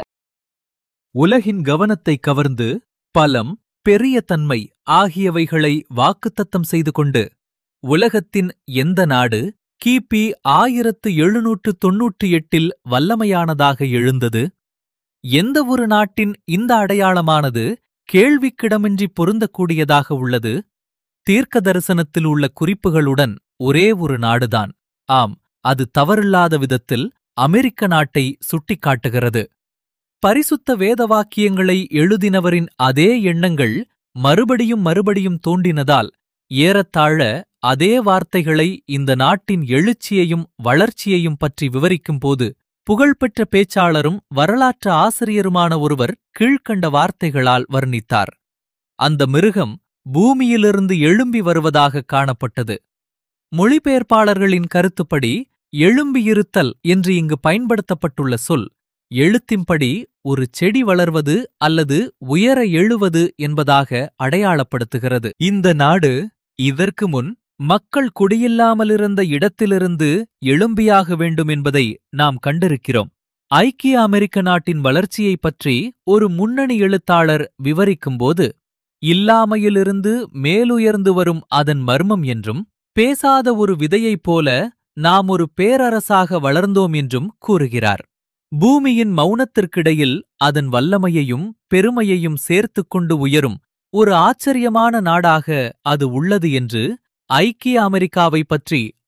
உலகின் கவனத்தை கவர்ந்து பலம் பெரிய தன்மை ஆகியவைகளை வாக்குத்தத்தம் செய்து கொண்டு உலகத்தின் எந்த நாடு கிபி ஆயிரத்து எழுநூற்று தொன்னூற்றி எட்டில் வல்லமையானதாக எழுந்தது எந்த ஒரு நாட்டின் இந்த அடையாளமானது கேள்விக்கிடமின்றி பொருந்தக்கூடியதாக உள்ளது தீர்க்க தரிசனத்தில் உள்ள குறிப்புகளுடன் ஒரே ஒரு நாடுதான் ஆம் அது தவறில்லாத விதத்தில் அமெரிக்க நாட்டை சுட்டிக்காட்டுகிறது பரிசுத்த வேத வாக்கியங்களை எழுதினவரின் அதே எண்ணங்கள் மறுபடியும் மறுபடியும் தோன்றினதால் ஏறத்தாழ அதே வார்த்தைகளை இந்த நாட்டின் எழுச்சியையும் வளர்ச்சியையும் பற்றி விவரிக்கும்போது புகழ்பெற்ற பேச்சாளரும் வரலாற்று ஆசிரியருமான ஒருவர் கீழ்க்கண்ட வார்த்தைகளால் வர்ணித்தார் அந்த மிருகம் பூமியிலிருந்து எழும்பி வருவதாக காணப்பட்டது மொழிபெயர்ப்பாளர்களின் கருத்துப்படி எழும்பியிருத்தல் என்று இங்கு பயன்படுத்தப்பட்டுள்ள சொல் எழுத்தின்படி ஒரு செடி வளர்வது அல்லது உயர எழுவது என்பதாக அடையாளப்படுத்துகிறது இந்த நாடு இதற்கு முன் மக்கள் குடியில்லாமலிருந்த இடத்திலிருந்து எழும்பியாக வேண்டும் என்பதை நாம் கண்டிருக்கிறோம் ஐக்கிய அமெரிக்க நாட்டின் வளர்ச்சியைப் பற்றி ஒரு முன்னணி எழுத்தாளர் விவரிக்கும்போது இல்லாமையிலிருந்து மேலுயர்ந்து வரும் அதன் மர்மம் என்றும் பேசாத ஒரு விதையைப் போல நாம் ஒரு பேரரசாக வளர்ந்தோம் என்றும் கூறுகிறார் பூமியின் மௌனத்திற்கிடையில் அதன் வல்லமையையும் பெருமையையும் சேர்த்துக் கொண்டு உயரும் ஒரு ஆச்சரியமான நாடாக அது உள்ளது என்று ஐக்கிய அமெரிக்காவை பற்றி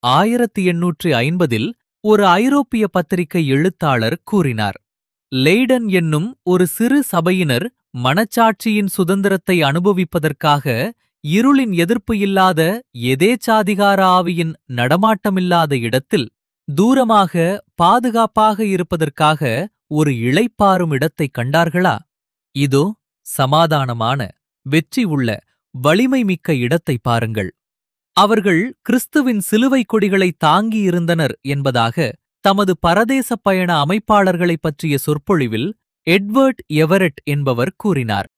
ஆயிரத்தி எண்ணூற்றி ஐம்பதில் ஒரு ஐரோப்பிய பத்திரிகை எழுத்தாளர் கூறினார் லெய்டன் என்னும் ஒரு சிறு சபையினர் மனச்சாட்சியின் சுதந்திரத்தை அனுபவிப்பதற்காக இருளின் எதிர்ப்பு இல்லாத எதேச்சாதிகார ஆவியின் நடமாட்டமில்லாத இடத்தில் தூரமாக பாதுகாப்பாக இருப்பதற்காக ஒரு இளைப்பாறும் இடத்தைக் கண்டார்களா இதோ சமாதானமான வெற்றி உள்ள வலிமை மிக்க இடத்தை பாருங்கள் அவர்கள் கிறிஸ்துவின் சிலுவை கொடிகளை தாங்கியிருந்தனர் என்பதாக தமது பரதேச பயண அமைப்பாளர்களைப் பற்றிய சொற்பொழிவில் எட்வர்ட் எவரெட் என்பவர் கூறினார்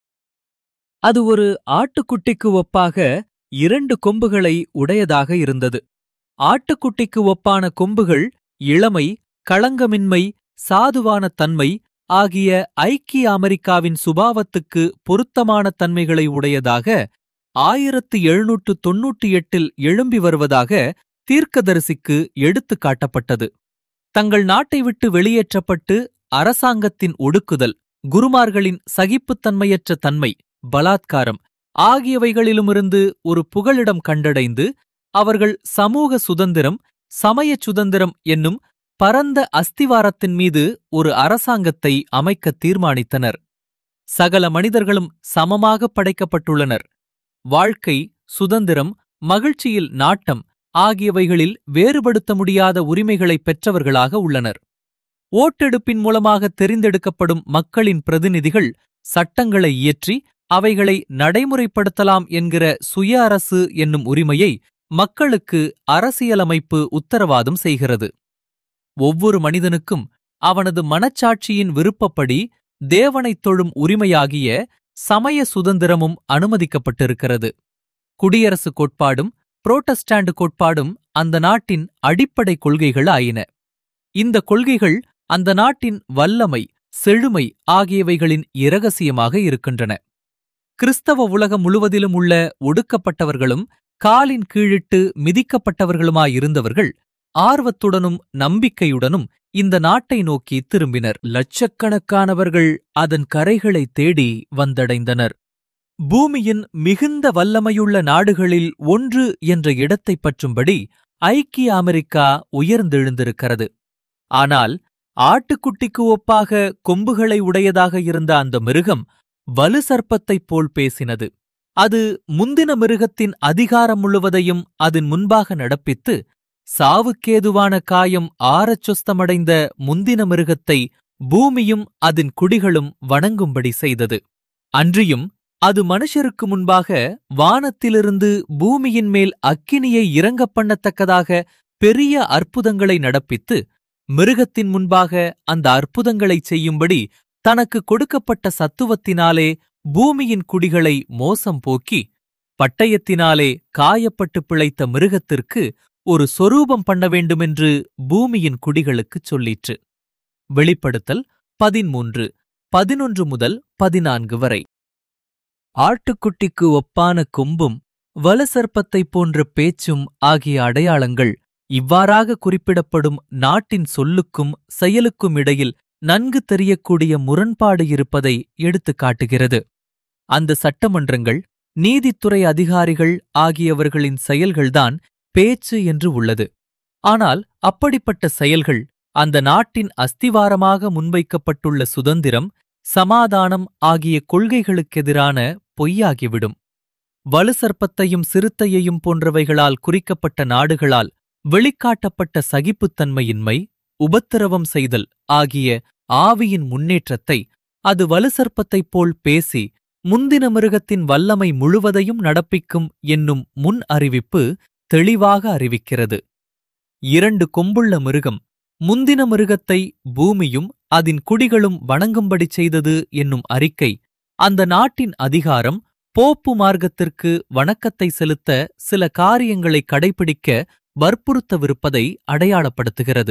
அது ஒரு ஆட்டுக்குட்டிக்கு ஒப்பாக இரண்டு கொம்புகளை உடையதாக இருந்தது ஆட்டுக்குட்டிக்கு ஒப்பான கொம்புகள் இளமை களங்கமின்மை சாதுவான தன்மை ஆகிய ஐக்கிய அமெரிக்காவின் சுபாவத்துக்கு பொருத்தமான தன்மைகளை உடையதாக ஆயிரத்து எழுநூற்று தொன்னூற்றி எட்டில் எழும்பி வருவதாக தீர்க்கதரிசிக்கு எடுத்துக் காட்டப்பட்டது தங்கள் நாட்டை விட்டு வெளியேற்றப்பட்டு அரசாங்கத்தின் ஒடுக்குதல் குருமார்களின் சகிப்புத்தன்மையற்ற தன்மை பலாத்காரம் ஆகியவைகளிலுமிருந்து ஒரு புகலிடம் கண்டடைந்து அவர்கள் சமூக சுதந்திரம் சமயச் சுதந்திரம் என்னும் பரந்த அஸ்திவாரத்தின் மீது ஒரு அரசாங்கத்தை அமைக்க தீர்மானித்தனர் சகல மனிதர்களும் சமமாக படைக்கப்பட்டுள்ளனர் வாழ்க்கை சுதந்திரம் மகிழ்ச்சியில் நாட்டம் ஆகியவைகளில் வேறுபடுத்த முடியாத உரிமைகளை பெற்றவர்களாக உள்ளனர் ஓட்டெடுப்பின் மூலமாக தெரிந்தெடுக்கப்படும் மக்களின் பிரதிநிதிகள் சட்டங்களை இயற்றி அவைகளை நடைமுறைப்படுத்தலாம் என்கிற சுய அரசு என்னும் உரிமையை மக்களுக்கு அரசியலமைப்பு உத்தரவாதம் செய்கிறது ஒவ்வொரு மனிதனுக்கும் அவனது மனச்சாட்சியின் விருப்பப்படி தேவனைத் தொழும் உரிமையாகிய சமய சுதந்திரமும் அனுமதிக்கப்பட்டிருக்கிறது குடியரசு கோட்பாடும் புரோட்டஸ்டாண்ட் கோட்பாடும் அந்த நாட்டின் அடிப்படை கொள்கைகள் ஆயின இந்த கொள்கைகள் அந்த நாட்டின் வல்லமை செழுமை ஆகியவைகளின் இரகசியமாக இருக்கின்றன கிறிஸ்தவ உலகம் முழுவதிலும் உள்ள ஒடுக்கப்பட்டவர்களும் காலின் கீழிட்டு மிதிக்கப்பட்டவர்களுமாயிருந்தவர்கள் ஆர்வத்துடனும் நம்பிக்கையுடனும் இந்த நாட்டை நோக்கி திரும்பினர் லட்சக்கணக்கானவர்கள் அதன் கரைகளை தேடி வந்தடைந்தனர் பூமியின் மிகுந்த வல்லமையுள்ள நாடுகளில் ஒன்று என்ற இடத்தைப் பற்றும்படி ஐக்கிய அமெரிக்கா உயர்ந்தெழுந்திருக்கிறது ஆனால் ஆட்டுக்குட்டிக்கு ஒப்பாக கொம்புகளை உடையதாக இருந்த அந்த மிருகம் வலு சர்ப்பத்தைப் போல் பேசினது அது முந்தின மிருகத்தின் அதிகாரம் முழுவதையும் அதன் முன்பாக நடப்பித்து சாவுக்கேதுவான காயம் ஆறச் சொஸ்தமடைந்த முந்தின மிருகத்தை பூமியும் அதன் குடிகளும் வணங்கும்படி செய்தது அன்றியும் அது மனுஷருக்கு முன்பாக வானத்திலிருந்து பூமியின் மேல் அக்கினியை இறங்கப் பண்ணத்தக்கதாக பெரிய அற்புதங்களை நடப்பித்து மிருகத்தின் முன்பாக அந்த அற்புதங்களைச் செய்யும்படி தனக்கு கொடுக்கப்பட்ட சத்துவத்தினாலே பூமியின் குடிகளை மோசம் போக்கி பட்டயத்தினாலே காயப்பட்டு பிழைத்த மிருகத்திற்கு ஒரு சொரூபம் பண்ண வேண்டுமென்று பூமியின் குடிகளுக்குச் சொல்லிற்று வெளிப்படுத்தல் பதிமூன்று பதினொன்று முதல் பதினான்கு வரை ஆட்டுக்குட்டிக்கு ஒப்பான கொம்பும் வலசர்ப்பத்தைப் போன்ற பேச்சும் ஆகிய அடையாளங்கள் இவ்வாறாக குறிப்பிடப்படும் நாட்டின் சொல்லுக்கும் செயலுக்கும் இடையில் நன்கு தெரியக்கூடிய முரண்பாடு இருப்பதை எடுத்துக் காட்டுகிறது அந்த சட்டமன்றங்கள் நீதித்துறை அதிகாரிகள் ஆகியவர்களின் செயல்கள்தான் பேச்சு என்று உள்ளது ஆனால் அப்படிப்பட்ட செயல்கள் அந்த நாட்டின் அஸ்திவாரமாக முன்வைக்கப்பட்டுள்ள சுதந்திரம் சமாதானம் ஆகிய கொள்கைகளுக்கெதிரான பொய்யாகிவிடும் வலுசர்ப்பத்தையும் சிறுத்தையையும் போன்றவைகளால் குறிக்கப்பட்ட நாடுகளால் வெளிக்காட்டப்பட்ட சகிப்புத்தன்மையின்மை உபத்திரவம் செய்தல் ஆகிய ஆவியின் முன்னேற்றத்தை அது வலுசர்ப்பத்தைப் போல் பேசி முந்தின மிருகத்தின் வல்லமை முழுவதையும் நடப்பிக்கும் என்னும் முன் அறிவிப்பு தெளிவாக அறிவிக்கிறது இரண்டு கொம்புள்ள மிருகம் முந்தின மிருகத்தை பூமியும் அதன் குடிகளும் வணங்கும்படி செய்தது என்னும் அறிக்கை அந்த நாட்டின் அதிகாரம் போப்பு மார்க்கத்திற்கு வணக்கத்தை செலுத்த சில காரியங்களை கடைபிடிக்க வற்புறுத்தவிருப்பதை அடையாளப்படுத்துகிறது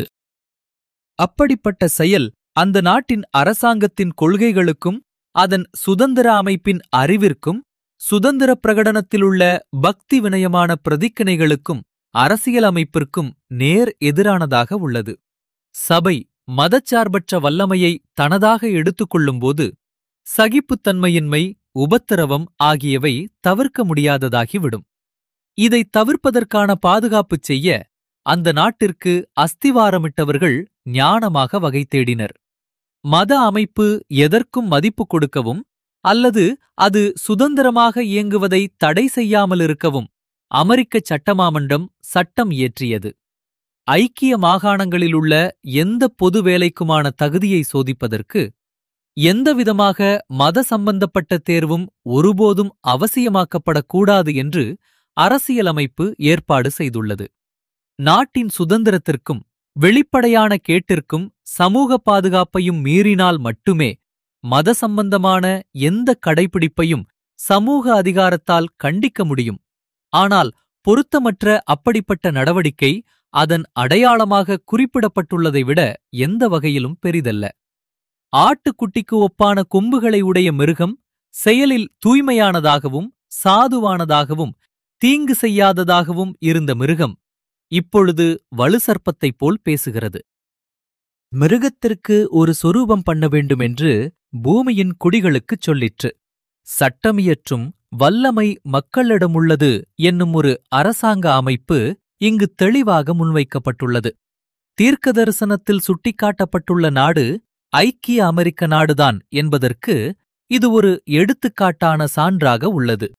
அப்படிப்பட்ட செயல் அந்த நாட்டின் அரசாங்கத்தின் கொள்கைகளுக்கும் அதன் சுதந்திர அமைப்பின் அறிவிற்கும் சுதந்திர பிரகடனத்திலுள்ள பக்தி வினயமான பிரதிக்கினைகளுக்கும் அரசியல் அமைப்பிற்கும் நேர் எதிரானதாக உள்ளது சபை மதச்சார்பற்ற வல்லமையை தனதாக எடுத்துக்கொள்ளும்போது சகிப்புத்தன்மையின்மை உபத்திரவம் ஆகியவை தவிர்க்க முடியாததாகிவிடும் இதை தவிர்ப்பதற்கான பாதுகாப்பு செய்ய அந்த நாட்டிற்கு அஸ்திவாரமிட்டவர்கள் ஞானமாக வகை தேடினர் மத அமைப்பு எதற்கும் மதிப்பு கொடுக்கவும் அல்லது அது சுதந்திரமாக இயங்குவதை தடை செய்யாமல் இருக்கவும் அமெரிக்க சட்டமாமன்றம் சட்டம் இயற்றியது ஐக்கிய மாகாணங்களிலுள்ள எந்த பொது வேலைக்குமான தகுதியை சோதிப்பதற்கு எந்தவிதமாக மத சம்பந்தப்பட்ட தேர்வும் ஒருபோதும் அவசியமாக்கப்படக்கூடாது என்று அரசியலமைப்பு ஏற்பாடு செய்துள்ளது நாட்டின் சுதந்திரத்திற்கும் வெளிப்படையான கேட்டிற்கும் சமூக பாதுகாப்பையும் மீறினால் மட்டுமே மத சம்பந்தமான எந்த கடைபிடிப்பையும் சமூக அதிகாரத்தால் கண்டிக்க முடியும் ஆனால் பொருத்தமற்ற அப்படிப்பட்ட நடவடிக்கை அதன் அடையாளமாக குறிப்பிடப்பட்டுள்ளதை விட எந்த வகையிலும் பெரிதல்ல ஆட்டுக்குட்டிக்கு ஒப்பான கொம்புகளை உடைய மிருகம் செயலில் தூய்மையானதாகவும் சாதுவானதாகவும் தீங்கு செய்யாததாகவும் இருந்த மிருகம் இப்பொழுது வலுசர்ப்பத்தைப் போல் பேசுகிறது மிருகத்திற்கு ஒரு சொரூபம் பண்ண வேண்டுமென்று பூமியின் குடிகளுக்குச் சொல்லிற்று சட்டமியற்றும் வல்லமை மக்களிடமுள்ளது என்னும் ஒரு அரசாங்க அமைப்பு இங்கு தெளிவாக முன்வைக்கப்பட்டுள்ளது தீர்க்க தரிசனத்தில் சுட்டிக்காட்டப்பட்டுள்ள நாடு ஐக்கிய அமெரிக்க நாடுதான் என்பதற்கு இது ஒரு எடுத்துக்காட்டான சான்றாக உள்ளது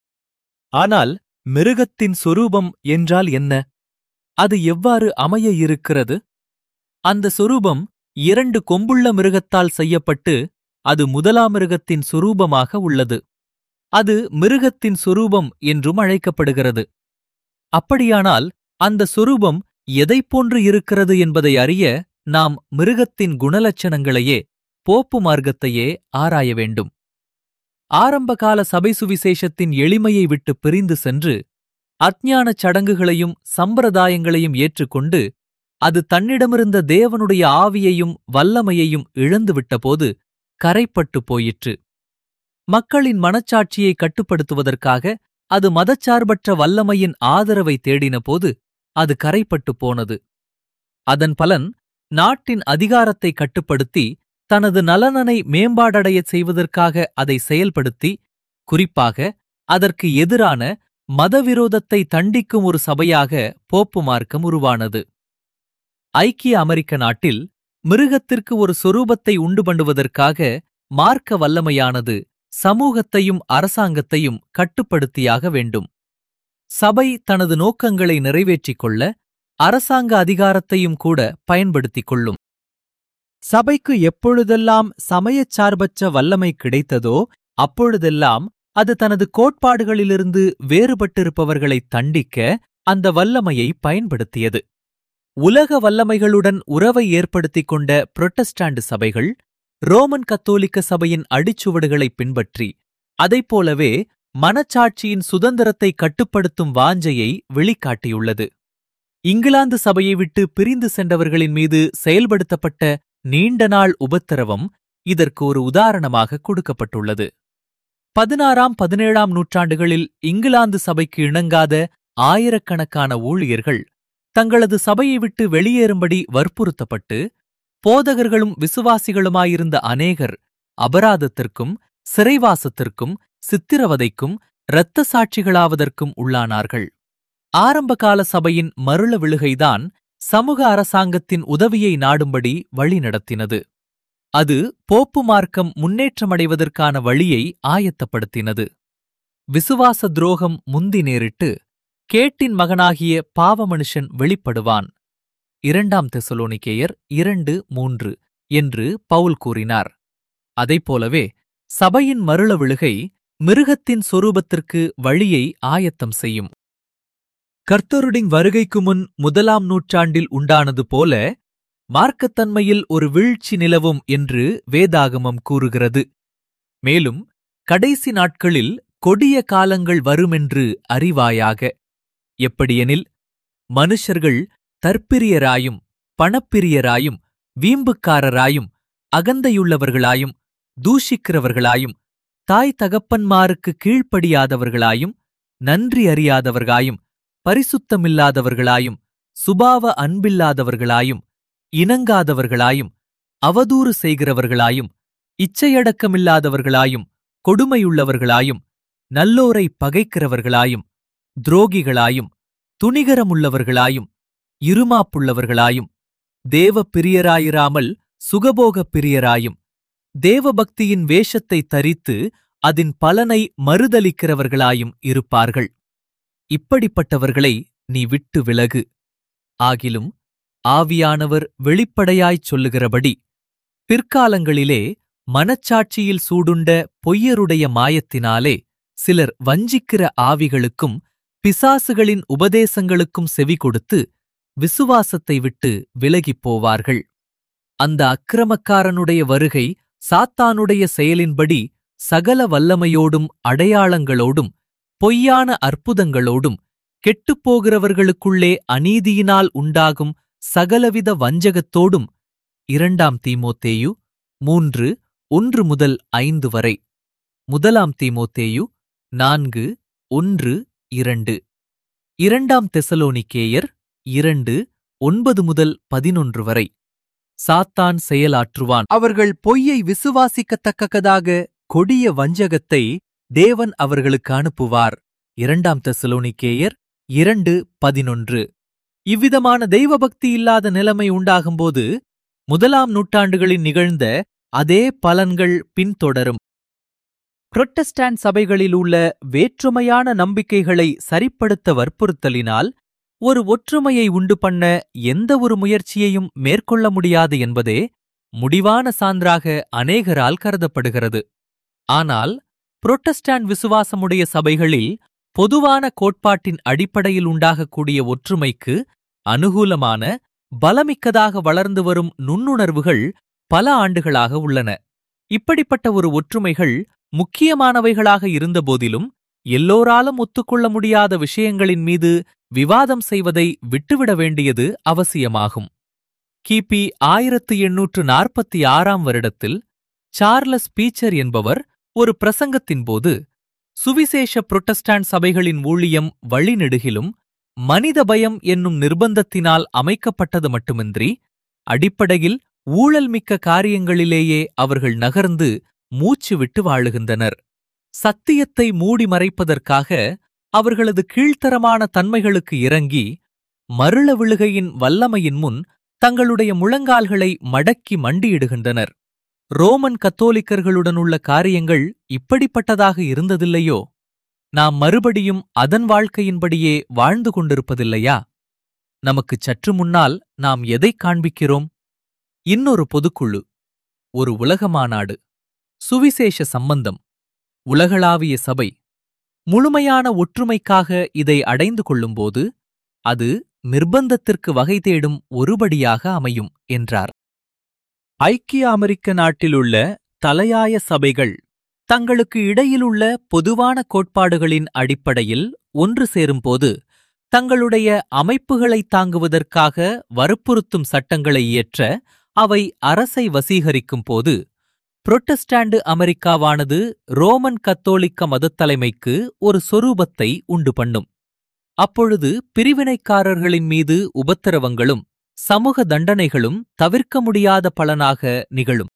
ஆனால் மிருகத்தின் சொரூபம் என்றால் என்ன அது எவ்வாறு அமைய இருக்கிறது அந்த சொரூபம் இரண்டு கொம்புள்ள மிருகத்தால் செய்யப்பட்டு அது முதலாம் மிருகத்தின் சொரூபமாக உள்ளது அது மிருகத்தின் சொரூபம் என்றும் அழைக்கப்படுகிறது அப்படியானால் அந்த சொரூபம் எதைப் போன்று இருக்கிறது என்பதை அறிய நாம் மிருகத்தின் குணலட்சணங்களையே போப்பு மார்க்கத்தையே ஆராய வேண்டும் ஆரம்பகால சபை சுவிசேஷத்தின் எளிமையை விட்டு பிரிந்து சென்று அஞ்ஞானச் சடங்குகளையும் சம்பிரதாயங்களையும் ஏற்றுக்கொண்டு அது தன்னிடமிருந்த தேவனுடைய ஆவியையும் வல்லமையையும் இழந்துவிட்டபோது கரைப்பட்டு போயிற்று மக்களின் மனச்சாட்சியை கட்டுப்படுத்துவதற்காக அது மதச்சார்பற்ற வல்லமையின் ஆதரவை தேடினபோது அது கரைப்பட்டு போனது அதன் பலன் நாட்டின் அதிகாரத்தை கட்டுப்படுத்தி தனது நலனனை மேம்பாடடையச் செய்வதற்காக அதை செயல்படுத்தி குறிப்பாக அதற்கு எதிரான மதவிரோதத்தை தண்டிக்கும் ஒரு சபையாக போப்பு மார்க்கம் உருவானது ஐக்கிய அமெரிக்க நாட்டில் மிருகத்திற்கு ஒரு சொரூபத்தை உண்டு பண்ணுவதற்காக மார்க்க வல்லமையானது சமூகத்தையும் அரசாங்கத்தையும் கட்டுப்படுத்தியாக வேண்டும் சபை தனது நோக்கங்களை நிறைவேற்றிக் கொள்ள அரசாங்க அதிகாரத்தையும் கூட பயன்படுத்திக் கொள்ளும் சபைக்கு எப்பொழுதெல்லாம் சமயச் சார்பற்ற வல்லமை கிடைத்ததோ அப்பொழுதெல்லாம் அது தனது கோட்பாடுகளிலிருந்து வேறுபட்டிருப்பவர்களை தண்டிக்க அந்த வல்லமையை பயன்படுத்தியது உலக வல்லமைகளுடன் உறவை ஏற்படுத்திக் கொண்ட புரொட்டஸ்டாண்டு சபைகள் ரோமன் கத்தோலிக்க சபையின் அடிச்சுவடுகளை பின்பற்றி அதைப்போலவே மனச்சாட்சியின் சுதந்திரத்தை கட்டுப்படுத்தும் வாஞ்சையை வெளிக்காட்டியுள்ளது இங்கிலாந்து சபையை விட்டு பிரிந்து சென்றவர்களின் மீது செயல்படுத்தப்பட்ட நீண்ட நாள் உபத்திரவம் இதற்கு ஒரு உதாரணமாக கொடுக்கப்பட்டுள்ளது பதினாறாம் பதினேழாம் நூற்றாண்டுகளில் இங்கிலாந்து சபைக்கு இணங்காத ஆயிரக்கணக்கான ஊழியர்கள் தங்களது சபையை விட்டு வெளியேறும்படி வற்புறுத்தப்பட்டு போதகர்களும் விசுவாசிகளுமாயிருந்த அநேகர் அபராதத்திற்கும் சிறைவாசத்திற்கும் சித்திரவதைக்கும் இரத்த சாட்சிகளாவதற்கும் உள்ளானார்கள் ஆரம்பகால சபையின் மருள விழுகைதான் சமூக அரசாங்கத்தின் உதவியை நாடும்படி வழி நடத்தினது அது போப்பு மார்க்கம் முன்னேற்றமடைவதற்கான வழியை ஆயத்தப்படுத்தினது விசுவாச துரோகம் முந்தி நேரிட்டு கேட்டின் மகனாகிய பாவ மனுஷன் வெளிப்படுவான் இரண்டாம் தெசலோனிக்கேயர் இரண்டு மூன்று என்று பவுல் கூறினார் அதைப்போலவே சபையின் மருள விழுகை மிருகத்தின் சொரூபத்திற்கு வழியை ஆயத்தம் செய்யும் கர்த்தருடின் வருகைக்கு முன் முதலாம் நூற்றாண்டில் உண்டானது போல மார்க்கத்தன்மையில் ஒரு வீழ்ச்சி நிலவும் என்று வேதாகமம் கூறுகிறது மேலும் கடைசி நாட்களில் கொடிய காலங்கள் வருமென்று அறிவாயாக எப்படியெனில் மனுஷர்கள் தற்பிரியராயும் பணப்பிரியராயும் வீம்புக்காரராயும் அகந்தையுள்ளவர்களாயும் தூஷிக்கிறவர்களாயும் தாய் தகப்பன்மாருக்கு கீழ்ப்படியாதவர்களாயும் நன்றி அறியாதவர்களாயும் பரிசுத்தமில்லாதவர்களாயும் சுபாவ அன்பில்லாதவர்களாயும் இணங்காதவர்களாயும் அவதூறு செய்கிறவர்களாயும் இச்சையடக்கமில்லாதவர்களாயும் கொடுமையுள்ளவர்களாயும் நல்லோரை பகைக்கிறவர்களாயும் துரோகிகளாயும் துணிகரமுள்ளவர்களாயும் இருமாப்புள்ளவர்களாயும் தேவ பிரியராயிராமல் சுகபோக பிரியராயும் தேவபக்தியின் வேஷத்தை தரித்து அதன் பலனை மறுதலிக்கிறவர்களாயும் இருப்பார்கள் இப்படிப்பட்டவர்களை நீ விட்டு விலகு ஆகிலும் ஆவியானவர் வெளிப்படையாய்ச் சொல்லுகிறபடி பிற்காலங்களிலே மனச்சாட்சியில் சூடுண்ட பொய்யருடைய மாயத்தினாலே சிலர் வஞ்சிக்கிற ஆவிகளுக்கும் பிசாசுகளின் உபதேசங்களுக்கும் செவி கொடுத்து விசுவாசத்தை விட்டு விலகிப் போவார்கள் அந்த அக்கிரமக்காரனுடைய வருகை சாத்தானுடைய செயலின்படி சகல வல்லமையோடும் அடையாளங்களோடும் பொய்யான அற்புதங்களோடும் கெட்டுப்போகிறவர்களுக்குள்ளே அநீதியினால் உண்டாகும் சகலவித வஞ்சகத்தோடும் இரண்டாம் தீமோத்தேயு மூன்று ஒன்று முதல் ஐந்து வரை முதலாம் தீமோத்தேயு நான்கு ஒன்று இரண்டு இரண்டாம் தெசலோனிக்கேயர் இரண்டு ஒன்பது முதல் பதினொன்று வரை சாத்தான் செயலாற்றுவான் அவர்கள் பொய்யை விசுவாசிக்கத்தக்கதாக கொடிய வஞ்சகத்தை தேவன் அவர்களுக்கு அனுப்புவார் இரண்டாம் தெசலோனிக்கேயர் இரண்டு பதினொன்று இவ்விதமான தெய்வபக்தி இல்லாத நிலைமை உண்டாகும்போது முதலாம் நூற்றாண்டுகளில் நிகழ்ந்த அதே பலன்கள் பின்தொடரும் புரொட்டஸ்டாண்ட் சபைகளில் உள்ள வேற்றுமையான நம்பிக்கைகளை சரிப்படுத்த வற்புறுத்தலினால் ஒரு ஒற்றுமையை உண்டு பண்ண எந்த ஒரு முயற்சியையும் மேற்கொள்ள முடியாது என்பதே முடிவான சான்றாக அநேகரால் கருதப்படுகிறது ஆனால் புரொட்டஸ்டாண்ட் விசுவாசமுடைய சபைகளில் பொதுவான கோட்பாட்டின் அடிப்படையில் உண்டாகக்கூடிய ஒற்றுமைக்கு அனுகூலமான பலமிக்கதாக வளர்ந்து வரும் நுண்ணுணர்வுகள் பல ஆண்டுகளாக உள்ளன இப்படிப்பட்ட ஒரு ஒற்றுமைகள் முக்கியமானவைகளாக இருந்தபோதிலும் எல்லோராலும் ஒத்துக்கொள்ள முடியாத விஷயங்களின் மீது விவாதம் செய்வதை விட்டுவிட வேண்டியது அவசியமாகும் கிபி ஆயிரத்து எண்ணூற்று நாற்பத்தி ஆறாம் வருடத்தில் சார்லஸ் பீச்சர் என்பவர் ஒரு பிரசங்கத்தின்போது சுவிசேஷ புரொட்டஸ்டாண்ட் சபைகளின் ஊழியம் வழிநெடுகிலும் மனித பயம் என்னும் நிர்பந்தத்தினால் அமைக்கப்பட்டது மட்டுமின்றி அடிப்படையில் ஊழல்மிக்க காரியங்களிலேயே அவர்கள் நகர்ந்து மூச்சு விட்டு வாழுகின்றனர் சத்தியத்தை மூடி மறைப்பதற்காக அவர்களது கீழ்த்தரமான தன்மைகளுக்கு இறங்கி மருள விழுகையின் வல்லமையின் முன் தங்களுடைய முழங்கால்களை மடக்கி மண்டியிடுகின்றனர் ரோமன் கத்தோலிக்கர்களுடனுள்ள காரியங்கள் இப்படிப்பட்டதாக இருந்ததில்லையோ நாம் மறுபடியும் அதன் வாழ்க்கையின்படியே வாழ்ந்து கொண்டிருப்பதில்லையா நமக்குச் சற்று முன்னால் நாம் எதைக் காண்பிக்கிறோம் இன்னொரு பொதுக்குழு ஒரு உலக மாநாடு சுவிசேஷ சம்பந்தம் உலகளாவிய சபை முழுமையான ஒற்றுமைக்காக இதை அடைந்து கொள்ளும்போது அது நிர்பந்தத்திற்கு வகை தேடும் ஒருபடியாக அமையும் என்றார் ஐக்கிய அமெரிக்க நாட்டிலுள்ள தலையாய சபைகள் தங்களுக்கு இடையிலுள்ள பொதுவான கோட்பாடுகளின் அடிப்படையில் ஒன்று சேரும்போது தங்களுடைய அமைப்புகளை தாங்குவதற்காக வற்புறுத்தும் சட்டங்களை இயற்ற அவை அரசை வசீகரிக்கும் போது புரொட்டஸ்டாண்டு அமெரிக்காவானது ரோமன் கத்தோலிக்க மதத்தலைமைக்கு ஒரு சொரூபத்தை உண்டு பண்ணும் அப்பொழுது பிரிவினைக்காரர்களின் மீது உபத்திரவங்களும் சமூக தண்டனைகளும் தவிர்க்க முடியாத பலனாக நிகழும்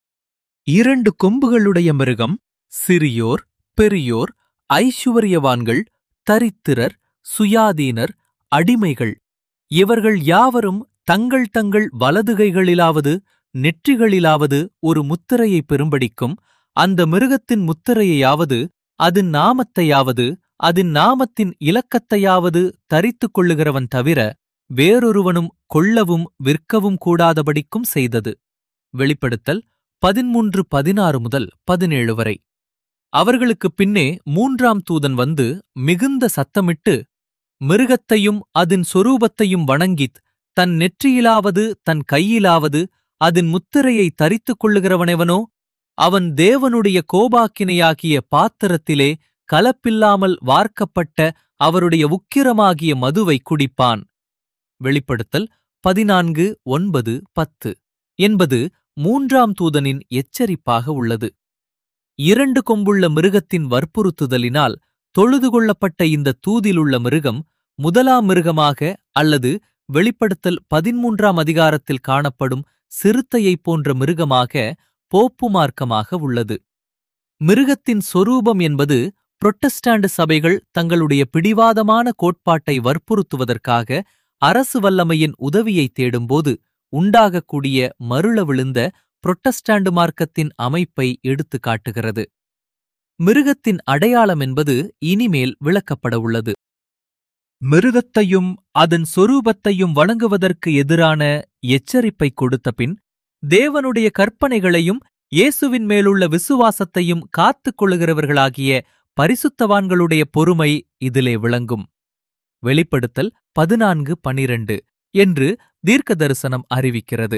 இரண்டு கொம்புகளுடைய மிருகம் சிறியோர் பெரியோர் ஐசுவரியவான்கள் தரித்திரர் சுயாதீனர் அடிமைகள் இவர்கள் யாவரும் தங்கள் தங்கள் வலதுகைகளிலாவது நெற்றிகளிலாவது ஒரு முத்திரையை பெறும்படிக்கும் அந்த மிருகத்தின் முத்திரையையாவது அதன் நாமத்தையாவது அதன் நாமத்தின் இலக்கத்தையாவது தரித்துக் கொள்ளுகிறவன் தவிர வேறொருவனும் கொள்ளவும் விற்கவும் கூடாதபடிக்கும் செய்தது வெளிப்படுத்தல் பதிமூன்று பதினாறு முதல் பதினேழு வரை அவர்களுக்குப் பின்னே மூன்றாம் தூதன் வந்து மிகுந்த சத்தமிட்டு மிருகத்தையும் அதன் சொரூபத்தையும் வணங்கித் தன் நெற்றியிலாவது தன் கையிலாவது அதன் முத்திரையை தரித்துக் கொள்ளுகிறவனெவனோ அவன் தேவனுடைய கோபாக்கினையாகிய பாத்திரத்திலே கலப்பில்லாமல் வார்க்கப்பட்ட அவருடைய உக்கிரமாகிய மதுவை குடிப்பான் வெளிப்படுத்தல் பதினான்கு ஒன்பது பத்து என்பது மூன்றாம் தூதனின் எச்சரிப்பாக உள்ளது இரண்டு கொம்புள்ள மிருகத்தின் வற்புறுத்துதலினால் தொழுது கொள்ளப்பட்ட இந்த தூதிலுள்ள மிருகம் முதலாம் மிருகமாக அல்லது வெளிப்படுத்தல் பதிமூன்றாம் அதிகாரத்தில் காணப்படும் சிறுத்தையைப் போன்ற மிருகமாக போப்பு மார்க்கமாக உள்ளது மிருகத்தின் சொரூபம் என்பது புரொட்டஸ்டாண்டு சபைகள் தங்களுடைய பிடிவாதமான கோட்பாட்டை வற்புறுத்துவதற்காக அரசு வல்லமையின் உதவியை தேடும்போது உண்டாகக்கூடிய மருள விழுந்த புரொட்டஸ்டாண்டு மார்க்கத்தின் அமைப்பை எடுத்து காட்டுகிறது மிருகத்தின் அடையாளம் என்பது இனிமேல் விளக்கப்பட உள்ளது மிருகத்தையும் அதன் சொரூபத்தையும் வணங்குவதற்கு எதிரான எச்சரிப்பை கொடுத்த பின் தேவனுடைய கற்பனைகளையும் இயேசுவின் மேலுள்ள விசுவாசத்தையும் காத்துக் கொள்ளுகிறவர்களாகிய பரிசுத்தவான்களுடைய பொறுமை இதிலே விளங்கும் வெளிப்படுத்தல் பதினான்கு பனிரண்டு என்று தீர்க்க தரிசனம் அறிவிக்கிறது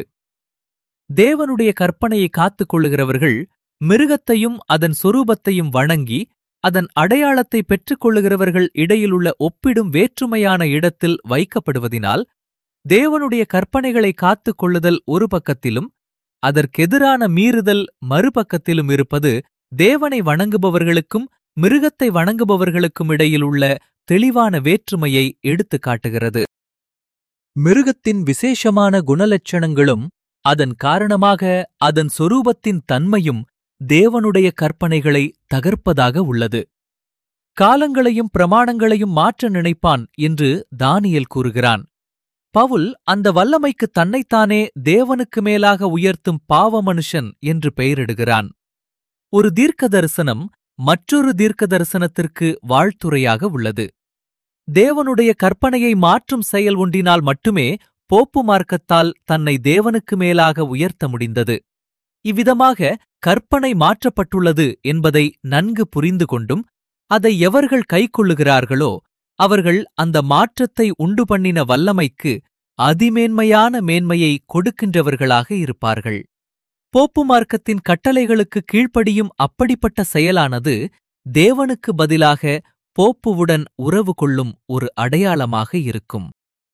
தேவனுடைய கற்பனையை காத்துக் கொள்ளுகிறவர்கள் மிருகத்தையும் அதன் சொரூபத்தையும் வணங்கி அதன் அடையாளத்தை பெற்றுக் கொள்ளுகிறவர்கள் இடையிலுள்ள ஒப்பிடும் வேற்றுமையான இடத்தில் வைக்கப்படுவதினால் தேவனுடைய கற்பனைகளை காத்துக் கொள்ளுதல் ஒரு பக்கத்திலும் அதற்கெதிரான மீறுதல் மறுபக்கத்திலும் இருப்பது தேவனை வணங்குபவர்களுக்கும் மிருகத்தை வணங்குபவர்களுக்கும் இடையிலுள்ள தெளிவான வேற்றுமையை எடுத்துக் காட்டுகிறது மிருகத்தின் விசேஷமான குணலட்சணங்களும் அதன் காரணமாக அதன் சொரூபத்தின் தன்மையும் தேவனுடைய கற்பனைகளை தகர்ப்பதாக உள்ளது காலங்களையும் பிரமாணங்களையும் மாற்ற நினைப்பான் என்று தானியல் கூறுகிறான் பவுல் அந்த வல்லமைக்கு தன்னைத்தானே தேவனுக்கு மேலாக உயர்த்தும் பாவ மனுஷன் என்று பெயரிடுகிறான் ஒரு தீர்க்க தரிசனம் மற்றொரு தீர்க்க தரிசனத்திற்கு வாழ்த்துரையாக உள்ளது தேவனுடைய கற்பனையை மாற்றும் செயல் ஒன்றினால் மட்டுமே போப்பு மார்க்கத்தால் தன்னை தேவனுக்கு மேலாக உயர்த்த முடிந்தது இவ்விதமாக கற்பனை மாற்றப்பட்டுள்ளது என்பதை நன்கு புரிந்து கொண்டும் அதை எவர்கள் கைக்கொள்ளுகிறார்களோ அவர்கள் அந்த மாற்றத்தை உண்டு பண்ணின வல்லமைக்கு அதிமேன்மையான மேன்மையை கொடுக்கின்றவர்களாக இருப்பார்கள் போப்பு மார்க்கத்தின் கட்டளைகளுக்கு கீழ்ப்படியும் அப்படிப்பட்ட செயலானது தேவனுக்கு பதிலாக போப்புவுடன் உறவு கொள்ளும் ஒரு அடையாளமாக இருக்கும்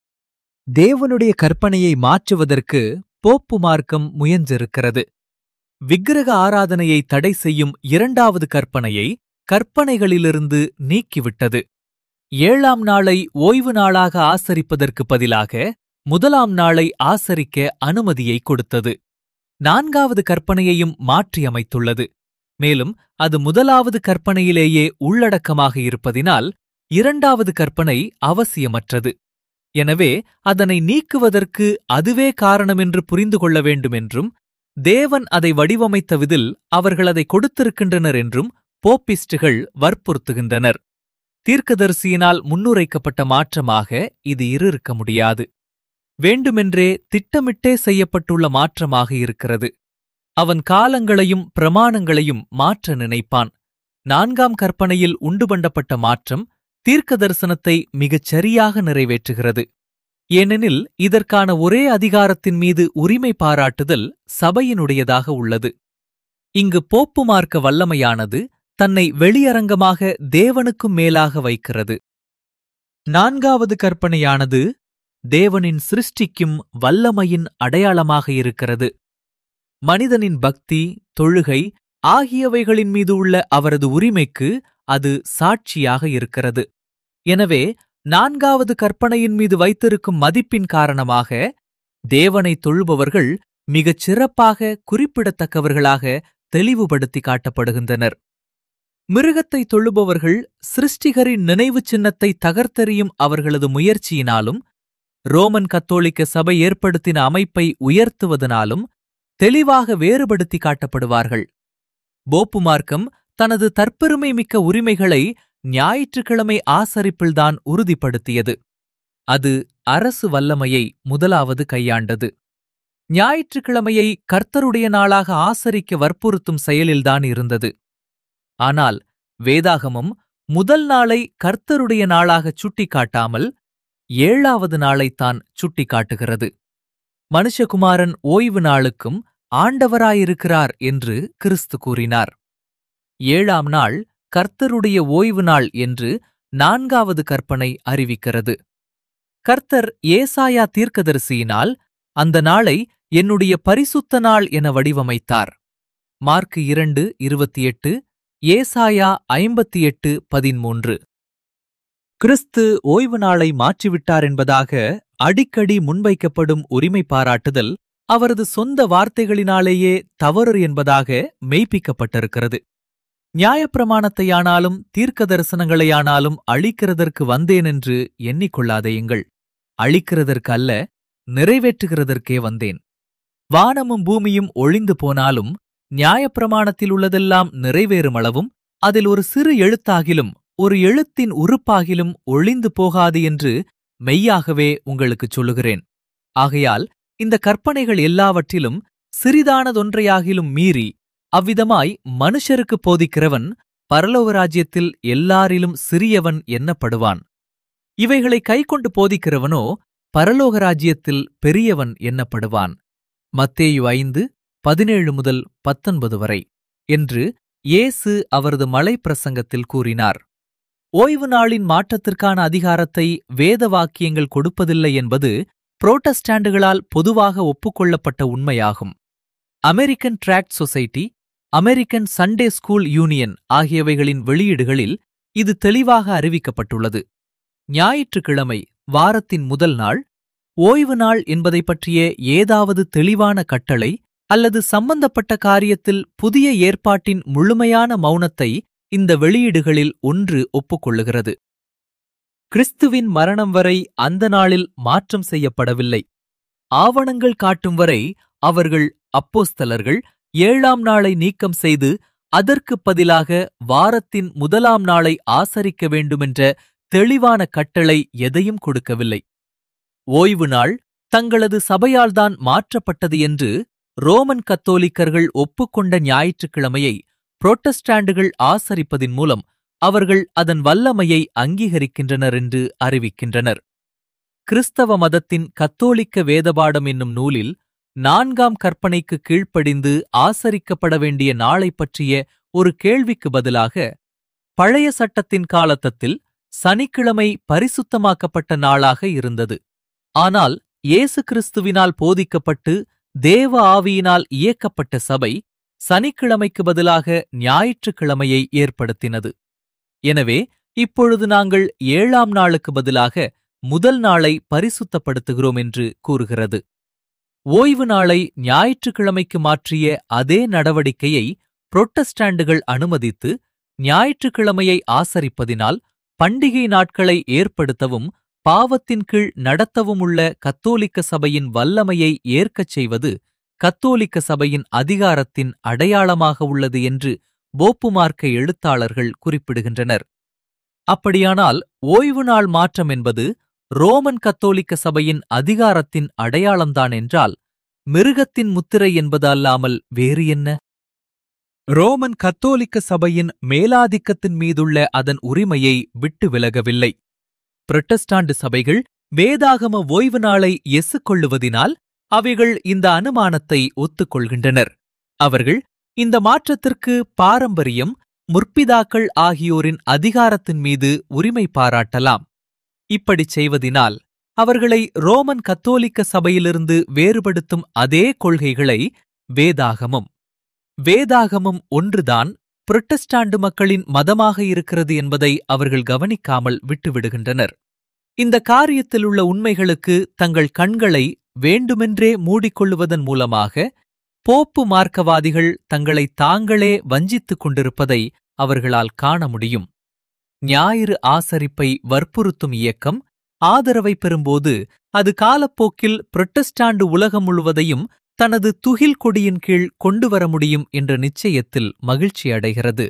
தேவனுடைய கற்பனையை மாற்றுவதற்கு போப்பு மார்க்கம் முயன்றிருக்கிறது விக்கிரக ஆராதனையை தடை செய்யும் இரண்டாவது கற்பனையை கற்பனைகளிலிருந்து நீக்கிவிட்டது ஏழாம் நாளை ஓய்வு நாளாக ஆசரிப்பதற்கு பதிலாக முதலாம் நாளை ஆசரிக்க அனுமதியை கொடுத்தது நான்காவது கற்பனையையும் மாற்றியமைத்துள்ளது மேலும் அது முதலாவது கற்பனையிலேயே உள்ளடக்கமாக இருப்பதினால் இரண்டாவது கற்பனை அவசியமற்றது எனவே அதனை நீக்குவதற்கு அதுவே காரணமென்று புரிந்து கொள்ள வேண்டுமென்றும் தேவன் அதை வடிவமைத்த விதில் அவர்கள் அதை கொடுத்திருக்கின்றனர் என்றும் போப்பிஸ்டுகள் வற்புறுத்துகின்றனர் தீர்க்கதரிசியினால் முன்னுரைக்கப்பட்ட மாற்றமாக இது இருக்க முடியாது வேண்டுமென்றே திட்டமிட்டே செய்யப்பட்டுள்ள மாற்றமாக இருக்கிறது அவன் காலங்களையும் பிரமாணங்களையும் மாற்ற நினைப்பான் நான்காம் கற்பனையில் உண்டு பண்ணப்பட்ட மாற்றம் தீர்க்க தரிசனத்தை மிகச் சரியாக நிறைவேற்றுகிறது ஏனெனில் இதற்கான ஒரே அதிகாரத்தின் மீது உரிமை பாராட்டுதல் சபையினுடையதாக உள்ளது இங்கு போப்பு மார்க்க வல்லமையானது தன்னை வெளியரங்கமாக தேவனுக்கும் மேலாக வைக்கிறது நான்காவது கற்பனையானது தேவனின் சிருஷ்டிக்கும் வல்லமையின் அடையாளமாக இருக்கிறது மனிதனின் பக்தி தொழுகை ஆகியவைகளின் மீது உள்ள அவரது உரிமைக்கு அது சாட்சியாக இருக்கிறது எனவே நான்காவது கற்பனையின் மீது வைத்திருக்கும் மதிப்பின் காரணமாக தேவனை தொழுபவர்கள் மிகச் சிறப்பாக குறிப்பிடத்தக்கவர்களாக தெளிவுபடுத்தி காட்டப்படுகின்றனர் மிருகத்தை தொழுபவர்கள் சிருஷ்டிகரின் நினைவு சின்னத்தை தகர்த்தெறியும் அவர்களது முயற்சியினாலும் ரோமன் கத்தோலிக்க சபை ஏற்படுத்தின அமைப்பை உயர்த்துவதனாலும் தெளிவாக வேறுபடுத்தி காட்டப்படுவார்கள் போப்பு மார்க்கம் தனது தற்பெருமை மிக்க உரிமைகளை ஞாயிற்றுக்கிழமை ஆசரிப்பில்தான் உறுதிப்படுத்தியது அது அரசு வல்லமையை முதலாவது கையாண்டது ஞாயிற்றுக்கிழமையை கர்த்தருடைய நாளாக ஆசரிக்க வற்புறுத்தும் செயலில்தான் இருந்தது ஆனால் வேதாகமம் முதல் நாளை கர்த்தருடைய நாளாகச் சுட்டிக்காட்டாமல் ஏழாவது நாளைத்தான் சுட்டிக்காட்டுகிறது மனுஷகுமாரன் ஓய்வு நாளுக்கும் ஆண்டவராயிருக்கிறார் என்று கிறிஸ்து கூறினார் ஏழாம் நாள் கர்த்தருடைய ஓய்வு நாள் என்று நான்காவது கற்பனை அறிவிக்கிறது கர்த்தர் ஏசாயா தீர்க்கதரிசியினால் அந்த நாளை என்னுடைய பரிசுத்த நாள் என வடிவமைத்தார் மார்க்கு இரண்டு இருபத்தி எட்டு ஏசாயா ஐம்பத்தி எட்டு பதிமூன்று கிறிஸ்து ஓய்வு நாளை மாற்றிவிட்டார் என்பதாக அடிக்கடி முன்வைக்கப்படும் உரிமை பாராட்டுதல் அவரது சொந்த வார்த்தைகளினாலேயே தவறு என்பதாக மெய்ப்பிக்கப்பட்டிருக்கிறது நியாயப்பிரமாணத்தையானாலும் தீர்க்க தரிசனங்களையானாலும் அழிக்கிறதற்கு வந்தேன் என்று எண்ணிக்கொள்ளாதேயுங்கள் அழிக்கிறதற்கு அல்ல நிறைவேற்றுகிறதற்கே வந்தேன் வானமும் பூமியும் ஒழிந்து போனாலும் நியாயப்பிரமாணத்தில் உள்ளதெல்லாம் நிறைவேறும் அளவும் அதில் ஒரு சிறு எழுத்தாகிலும் ஒரு எழுத்தின் உறுப்பாகிலும் ஒழிந்து போகாது என்று மெய்யாகவே உங்களுக்குச் சொல்லுகிறேன் ஆகையால் இந்த கற்பனைகள் எல்லாவற்றிலும் சிறிதானதொன்றையாகிலும் மீறி அவ்விதமாய் மனுஷருக்கு போதிக்கிறவன் பரலோக ராஜ்யத்தில் எல்லாரிலும் சிறியவன் எண்ணப்படுவான் இவைகளை கைக்கொண்டு போதிக்கிறவனோ பரலோக ராஜ்யத்தில் பெரியவன் எண்ணப்படுவான் மத்தேயு ஐந்து பதினேழு முதல் பத்தொன்பது வரை என்று இயேசு அவரது மலை பிரசங்கத்தில் கூறினார் ஓய்வு நாளின் மாற்றத்திற்கான அதிகாரத்தை வேத வாக்கியங்கள் கொடுப்பதில்லை என்பது புரோட்டஸ்டாண்டுகளால் பொதுவாக ஒப்புக்கொள்ளப்பட்ட உண்மையாகும் American tract society American Sunday school union ஆகியவைகளின் வெளியீடுகளில் இது தெளிவாக அறிவிக்கப்பட்டுள்ளது ஞாயிற்றுக்கிழமை வாரத்தின் முதல் நாள் ஓய்வு நாள் என்பதை பற்றிய ஏதாவது தெளிவான கட்டளை அல்லது சம்பந்தப்பட்ட காரியத்தில் புதிய ஏற்பாட்டின் முழுமையான மௌனத்தை இந்த வெளியீடுகளில் ஒன்று ஒப்புக்கொள்ளுகிறது கிறிஸ்துவின் மரணம் வரை அந்த நாளில் மாற்றம் செய்யப்படவில்லை ஆவணங்கள் காட்டும் வரை அவர்கள் அப்போஸ்தலர்கள் ஏழாம் நாளை நீக்கம் செய்து அதற்குப் பதிலாக வாரத்தின் முதலாம் நாளை ஆசரிக்க வேண்டுமென்ற தெளிவான கட்டளை எதையும் கொடுக்கவில்லை ஓய்வு நாள் தங்களது சபையால்தான் மாற்றப்பட்டது என்று ரோமன் கத்தோலிக்கர்கள் ஒப்புக்கொண்ட ஞாயிற்றுக்கிழமையை புரோட்டஸ்டாண்டுகள் ஆசரிப்பதின் மூலம் அவர்கள் அதன் வல்லமையை அங்கீகரிக்கின்றனர் என்று அறிவிக்கின்றனர் கிறிஸ்தவ மதத்தின் கத்தோலிக்க வேதபாடம் என்னும் நூலில் நான்காம் கற்பனைக்கு கீழ்ப்படிந்து ஆசரிக்கப்பட வேண்டிய நாளை பற்றிய ஒரு கேள்விக்கு பதிலாக பழைய சட்டத்தின் காலத்தத்தில் சனிக்கிழமை பரிசுத்தமாக்கப்பட்ட நாளாக இருந்தது ஆனால் இயேசு கிறிஸ்துவினால் போதிக்கப்பட்டு தேவ ஆவியினால் இயக்கப்பட்ட சபை சனிக்கிழமைக்கு பதிலாக ஞாயிற்றுக்கிழமையை ஏற்படுத்தினது எனவே இப்பொழுது நாங்கள் ஏழாம் நாளுக்கு பதிலாக முதல் நாளை பரிசுத்தப்படுத்துகிறோம் என்று கூறுகிறது ஓய்வு நாளை ஞாயிற்றுக்கிழமைக்கு மாற்றிய அதே நடவடிக்கையை புரொட்டஸ்டாண்டுகள் அனுமதித்து ஞாயிற்றுக்கிழமையை ஆசரிப்பதினால் பண்டிகை நாட்களை ஏற்படுத்தவும் பாவத்தின் கீழ் நடத்தவும் உள்ள கத்தோலிக்க சபையின் வல்லமையை ஏற்கச் செய்வது கத்தோலிக்க சபையின் அதிகாரத்தின் அடையாளமாக உள்ளது என்று போப்புமார்க்க எழுத்தாளர்கள் குறிப்பிடுகின்றனர் அப்படியானால் ஓய்வு நாள் மாற்றம் என்பது ரோமன் கத்தோலிக்க சபையின் அதிகாரத்தின் அடையாளம்தான் என்றால் மிருகத்தின் முத்திரை என்பது அல்லாமல் வேறு என்ன ரோமன் கத்தோலிக்க சபையின் மேலாதிக்கத்தின் மீதுள்ள அதன் உரிமையை விட்டு விலகவில்லை புரட்டஸ்டாண்டு சபைகள் வேதாகம ஓய்வு நாளை எசுக்கொள்ளுவதினால் அவைகள் இந்த அனுமானத்தை ஒத்துக்கொள்கின்றனர் அவர்கள் இந்த மாற்றத்திற்கு பாரம்பரியம் முற்பிதாக்கள் ஆகியோரின் அதிகாரத்தின் மீது உரிமை பாராட்டலாம் இப்படிச் செய்வதினால் அவர்களை ரோமன் கத்தோலிக்க சபையிலிருந்து வேறுபடுத்தும் அதே கொள்கைகளை வேதாகமம் வேதாகமம் ஒன்றுதான் புரட்டஸ்டாண்டு மக்களின் மதமாக இருக்கிறது என்பதை அவர்கள் கவனிக்காமல் விட்டுவிடுகின்றனர் இந்த காரியத்தில் உள்ள உண்மைகளுக்கு தங்கள் கண்களை வேண்டுமென்றே மூடிக்கொள்ளுவதன் மூலமாக போப்பு மார்க்கவாதிகள் தங்களை தாங்களே வஞ்சித்துக் கொண்டிருப்பதை அவர்களால் காண முடியும் ஞாயிறு ஆசரிப்பை வற்புறுத்தும் இயக்கம் ஆதரவை பெறும்போது அது காலப்போக்கில் புரட்டஸ்டாண்டு உலகம் முழுவதையும் தனது துகில் கொடியின் கீழ் கொண்டு வர முடியும் என்ற நிச்சயத்தில் மகிழ்ச்சி அடைகிறது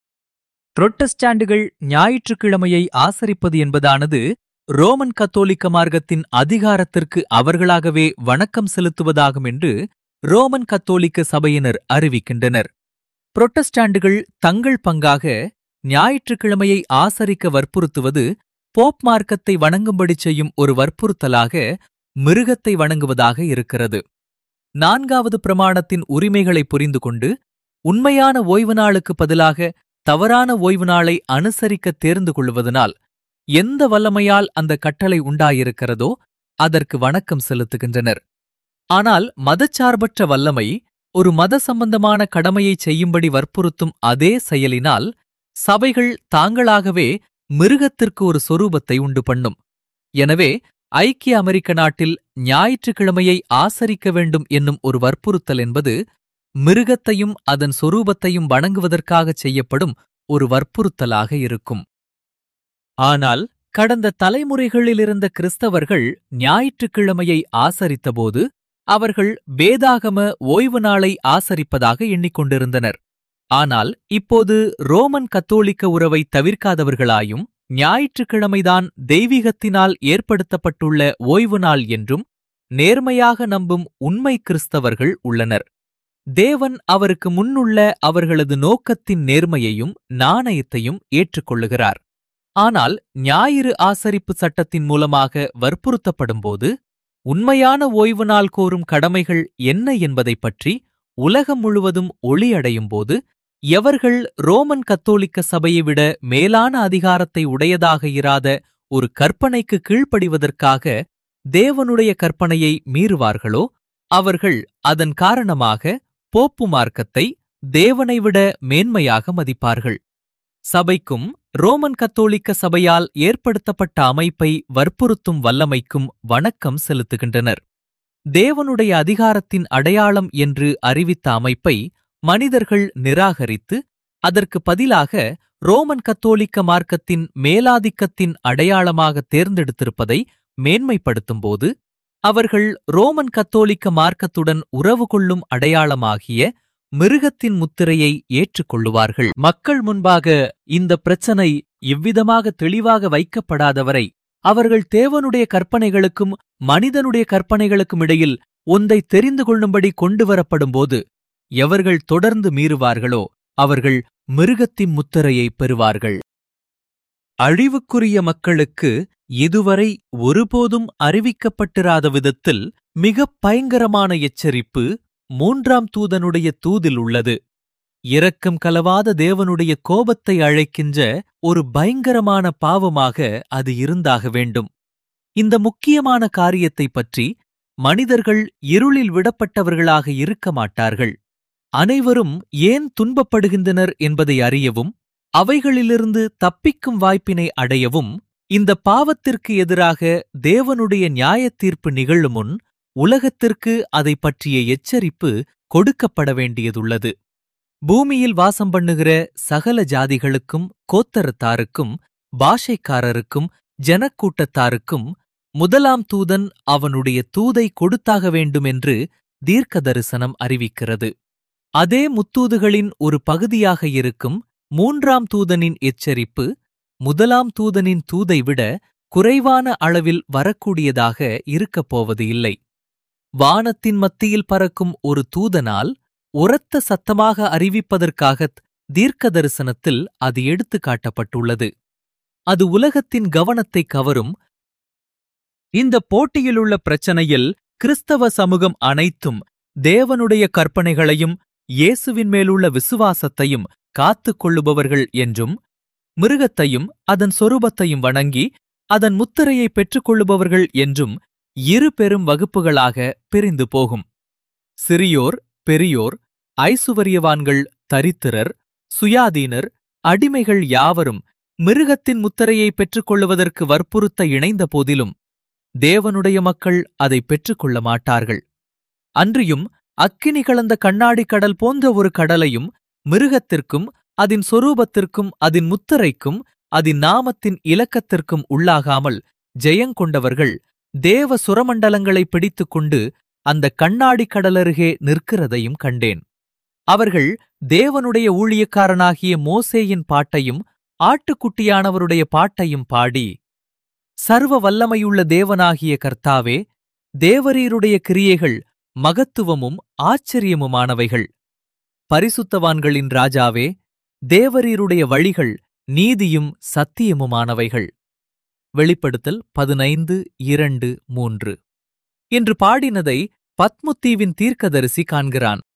புரொட்டஸ்டாண்டுகள் ஞாயிற்றுக்கிழமையை ஆசரிப்பது என்பதானது ரோமன் கத்தோலிக்க மார்க்கத்தின் அதிகாரத்திற்கு அவர்களாகவே வணக்கம் செலுத்துவதாகும் என்று ரோமன் கத்தோலிக்க சபையினர் அறிவிக்கின்றனர் புரொட்டஸ்டாண்டுகள் தங்கள் பங்காக ஞாயிற்றுக்கிழமையை ஆசரிக்க வற்புறுத்துவது போப் மார்க்கத்தை வணங்கும்படி செய்யும் ஒரு வற்புறுத்தலாக மிருகத்தை வணங்குவதாக இருக்கிறது நான்காவது பிரமாணத்தின் உரிமைகளை புரிந்து கொண்டு உண்மையான ஓய்வு நாளுக்கு பதிலாக தவறான ஓய்வு நாளை அனுசரிக்க தேர்ந்து கொள்வதனால் எந்த வல்லமையால் அந்த கட்டளை உண்டாயிருக்கிறதோ அதற்கு வணக்கம் செலுத்துகின்றனர் ஆனால் மதச்சார்பற்ற வல்லமை ஒரு மத சம்பந்தமான கடமையை செய்யும்படி வற்புறுத்தும் அதே செயலினால் சபைகள் தாங்களாகவே மிருகத்திற்கு ஒரு சொரூபத்தை உண்டு பண்ணும் எனவே ஐக்கிய அமெரிக்க நாட்டில் ஞாயிற்றுக்கிழமையை ஆசரிக்க வேண்டும் என்னும் ஒரு வற்புறுத்தல் என்பது மிருகத்தையும் அதன் சொரூபத்தையும் வணங்குவதற்காக செய்யப்படும் ஒரு வற்புறுத்தலாக இருக்கும் ஆனால் கடந்த தலைமுறைகளில் இருந்த கிறிஸ்தவர்கள் ஞாயிற்றுக்கிழமையை ஆசரித்தபோது அவர்கள் வேதாகம ஓய்வு நாளை ஆசரிப்பதாக எண்ணிக்கொண்டிருந்தனர் ஆனால் இப்போது ரோமன் கத்தோலிக்க உறவை தவிர்க்காதவர்களாயும் ஞாயிற்றுக்கிழமைதான் தெய்வீகத்தினால் ஏற்படுத்தப்பட்டுள்ள ஓய்வு நாள் என்றும் நேர்மையாக நம்பும் உண்மை கிறிஸ்தவர்கள் உள்ளனர் தேவன் அவருக்கு முன்னுள்ள அவர்களது நோக்கத்தின் நேர்மையையும் நாணயத்தையும் ஏற்றுக்கொள்ளுகிறார் ஆனால் ஞாயிறு ஆசரிப்பு சட்டத்தின் மூலமாக வற்புறுத்தப்படும்போது உண்மையான ஓய்வு நாள் கோரும் கடமைகள் என்ன என்பதைப் பற்றி உலகம் முழுவதும் ஒளியடையும் போது எவர்கள் ரோமன் கத்தோலிக்க சபையை விட மேலான அதிகாரத்தை உடையதாக இராத ஒரு கற்பனைக்கு கீழ்ப்படிவதற்காக தேவனுடைய கற்பனையை மீறுவார்களோ அவர்கள் அதன் காரணமாக போப்பு மார்க்கத்தை தேவனை விட மேன்மையாக மதிப்பார்கள் சபைக்கும் ரோமன் கத்தோலிக்க சபையால் ஏற்படுத்தப்பட்ட அமைப்பை வற்புறுத்தும் வல்லமைக்கும் வணக்கம் செலுத்துகின்றனர் தேவனுடைய அதிகாரத்தின் அடையாளம் என்று அறிவித்த அமைப்பை மனிதர்கள் நிராகரித்து அதற்கு பதிலாக ரோமன் கத்தோலிக்க மார்க்கத்தின் மேலாதிக்கத்தின் அடையாளமாக தேர்ந்தெடுத்திருப்பதை மேன்மைப்படுத்தும்போது அவர்கள் ரோமன் கத்தோலிக்க மார்க்கத்துடன் உறவு கொள்ளும் அடையாளமாகிய மிருகத்தின் முத்திரையை ஏற்றுக்கொள்ளுவார்கள் மக்கள் முன்பாக இந்த பிரச்சனை இவ்விதமாக தெளிவாக வைக்கப்படாதவரை அவர்கள் தேவனுடைய கற்பனைகளுக்கும் மனிதனுடைய கற்பனைகளுக்கும் இடையில் ஒன்றை தெரிந்து கொள்ளும்படி கொண்டு வரப்படும்போது எவர்கள் தொடர்ந்து மீறுவார்களோ அவர்கள் மிருகத்தின் முத்திரையை பெறுவார்கள் அழிவுக்குரிய மக்களுக்கு இதுவரை ஒருபோதும் அறிவிக்கப்பட்டிராத விதத்தில் மிகப் பயங்கரமான எச்சரிப்பு மூன்றாம் தூதனுடைய தூதில் உள்ளது இரக்கம் கலவாத தேவனுடைய கோபத்தை அழைக்கின்ற ஒரு பயங்கரமான பாவமாக அது இருந்தாக வேண்டும் இந்த முக்கியமான காரியத்தைப் பற்றி மனிதர்கள் இருளில் விடப்பட்டவர்களாக இருக்க மாட்டார்கள் அனைவரும் ஏன் துன்பப்படுகின்றனர் என்பதை அறியவும் அவைகளிலிருந்து தப்பிக்கும் வாய்ப்பினை அடையவும் இந்த பாவத்திற்கு எதிராக தேவனுடைய நியாயத் தீர்ப்பு நிகழும் முன் உலகத்திற்கு அதை பற்றிய எச்சரிப்பு கொடுக்கப்பட வேண்டியதுள்ளது பூமியில் வாசம் பண்ணுகிற சகல ஜாதிகளுக்கும் கோத்தரத்தாருக்கும் பாஷைக்காரருக்கும் ஜனக்கூட்டத்தாருக்கும் முதலாம் தூதன் அவனுடைய தூதை கொடுத்தாக வேண்டுமென்று தீர்க்க தரிசனம் அறிவிக்கிறது அதே முத்தூதுகளின் ஒரு பகுதியாக இருக்கும் மூன்றாம் தூதனின் எச்சரிப்பு முதலாம் தூதனின் தூதை விட குறைவான அளவில் வரக்கூடியதாக இருக்கப் போவது இல்லை வானத்தின் மத்தியில் பறக்கும் ஒரு தூதனால் உரத்த சத்தமாக அறிவிப்பதற்காகத் தீர்க்க தரிசனத்தில் அது எடுத்து காட்டப்பட்டுள்ளது அது உலகத்தின் கவனத்தை கவரும் இந்த போட்டியிலுள்ள பிரச்சனையில் கிறிஸ்தவ சமூகம் அனைத்தும் தேவனுடைய கற்பனைகளையும் இயேசுவின் மேலுள்ள விசுவாசத்தையும் காத்துக் கொள்ளுபவர்கள் என்றும் மிருகத்தையும் அதன் சொரூபத்தையும் வணங்கி அதன் முத்திரையை பெற்றுக்கொள்ளுபவர்கள் என்றும் இரு பெரும் வகுப்புகளாக பிரிந்து போகும் சிறியோர் பெரியோர் ஐசுவரியவான்கள் தரித்திரர் சுயாதீனர் அடிமைகள் யாவரும் மிருகத்தின் முத்திரையை பெற்றுக்கொள்ளுவதற்கு வற்புறுத்த இணைந்த போதிலும் தேவனுடைய மக்கள் அதை பெற்றுக்கொள்ள மாட்டார்கள் அன்றியும் அக்கினி கலந்த கண்ணாடி கடல் போன்ற ஒரு கடலையும் மிருகத்திற்கும் அதன் சொரூபத்திற்கும் அதன் முத்திரைக்கும் அதன் நாமத்தின் இலக்கத்திற்கும் உள்ளாகாமல் ஜெயங்கொண்டவர்கள் தேவ சுரமண்டலங்களை பிடித்துக்கொண்டு அந்த கண்ணாடி கடலருகே நிற்கிறதையும் கண்டேன் அவர்கள் தேவனுடைய ஊழியக்காரனாகிய மோசேயின் பாட்டையும் ஆட்டுக்குட்டியானவருடைய பாட்டையும் பாடி சர்வ வல்லமையுள்ள தேவனாகிய கர்த்தாவே தேவரீருடைய கிரியைகள் மகத்துவமும் ஆச்சரியமுமானவைகள் பரிசுத்தவான்களின் ராஜாவே தேவரீருடைய வழிகள் நீதியும் சத்தியமுமானவைகள் வெளிப்படுத்தல் பதினைந்து இரண்டு மூன்று என்று பாடினதை பத்முத்தீவின் தீர்க்கதரிசி காண்கிறான்